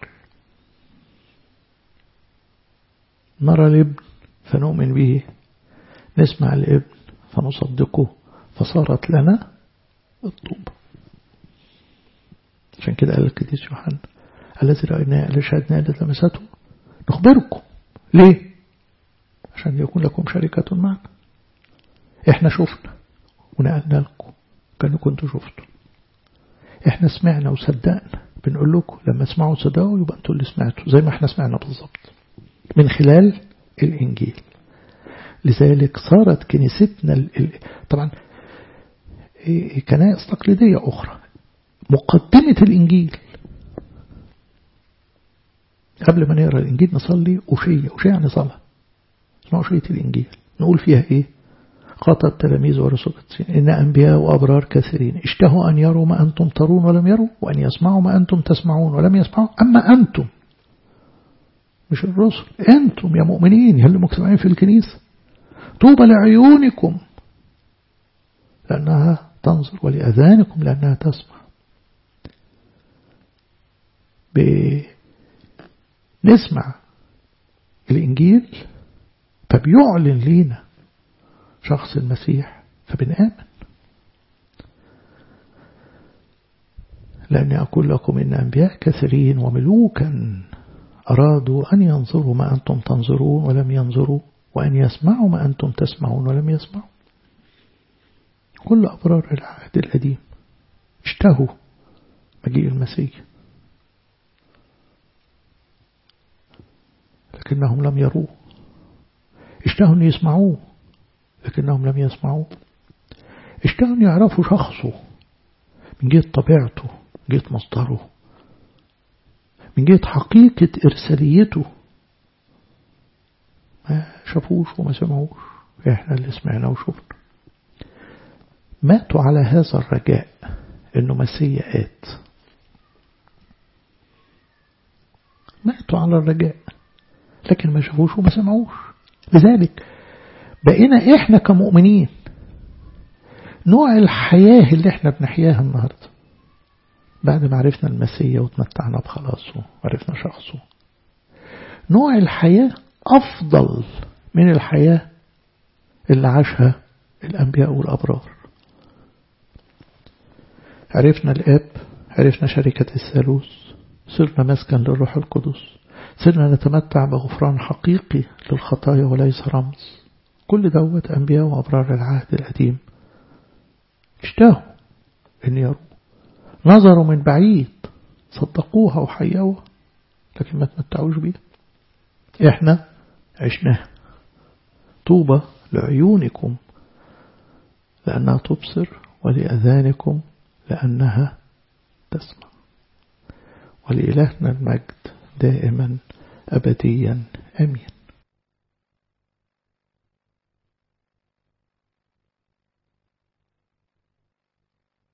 نرى الابن فنؤمن به نسمع الابن فنصدقه فصارت لنا الطوبة عشان كده قال القديس يوحنا الذي رأيناه الذي شهدناه الذي لمسته نخبركم ليه عشان يكون لكم شركة معنا احنا شفنا ونقلنا لكم كانوا كنتوا شفتوا احنا سمعنا وصدقنا بنقول لكم لما اسمعوا صدقوا يبقى انتوا اللي سمعتوا زي ما احنا سمعنا بالظبط من خلال الانجيل لذلك صارت كنيستنا ال... طبعا كنائس تقليدية أخرى مقدمة الإنجيل قبل ما نقرأ الإنجيل نصلي أشية أشية يعني صلاة اسمها أشية الإنجيل نقول فيها إيه خاطب التلاميذ ورسول إن أنبياء وأبرار كثيرين اشتهوا أن يروا ما أنتم ترون ولم يروا وأن يسمعوا ما أنتم تسمعون ولم يسمعوا أما أنتم مش الرسل أنتم يا مؤمنين يا اللي مجتمعين في الكنيسة طوبى لعيونكم لأنها تنظر ولأذانكم لأنها تسمع بنسمع الإنجيل فبيعلن لينا شخص المسيح فبنآمن لأني أقول لكم إن أنبياء كثيرين وملوكا أرادوا أن ينظروا ما أنتم تنظرون ولم ينظروا وأن يسمعوا ما أنتم تسمعون ولم يسمعوا كل أبرار العهد القديم اشتهوا مجيء المسيح لكنهم لم يروه اشتهوا أن يسمعوه لكنهم لم يسمعوه اشتهوا أن يعرفوا شخصه من جهة طبيعته من جهة مصدره من جهة حقيقة إرساليته ما شافوش وما سمعوش احنا اللي سمعنا وشفنا ماتوا على هذا الرجاء انه مسيا آت ماتوا على الرجاء لكن ما شافوش وما سمعوش لذلك بقينا احنا كمؤمنين نوع الحياة اللي احنا بنحياها النهاردة بعد ما عرفنا المسيا وتمتعنا بخلاصه وعرفنا شخصه نوع الحياة أفضل من الحياة اللي عاشها الأنبياء والأبرار عرفنا الآب عرفنا شركة الثالوث صرنا مسكن للروح القدس صرنا نتمتع بغفران حقيقي للخطايا وليس رمز كل دوت أنبياء وأبرار العهد القديم اشتهوا أن يروا نظروا من بعيد صدقوها وحيوها لكن ما تمتعوش بيها احنا عشناها طوبى لعيونكم لأنها تبصر ولأذانكم لأنها تسمع ولإلهنا المجد دائما أبديا أمين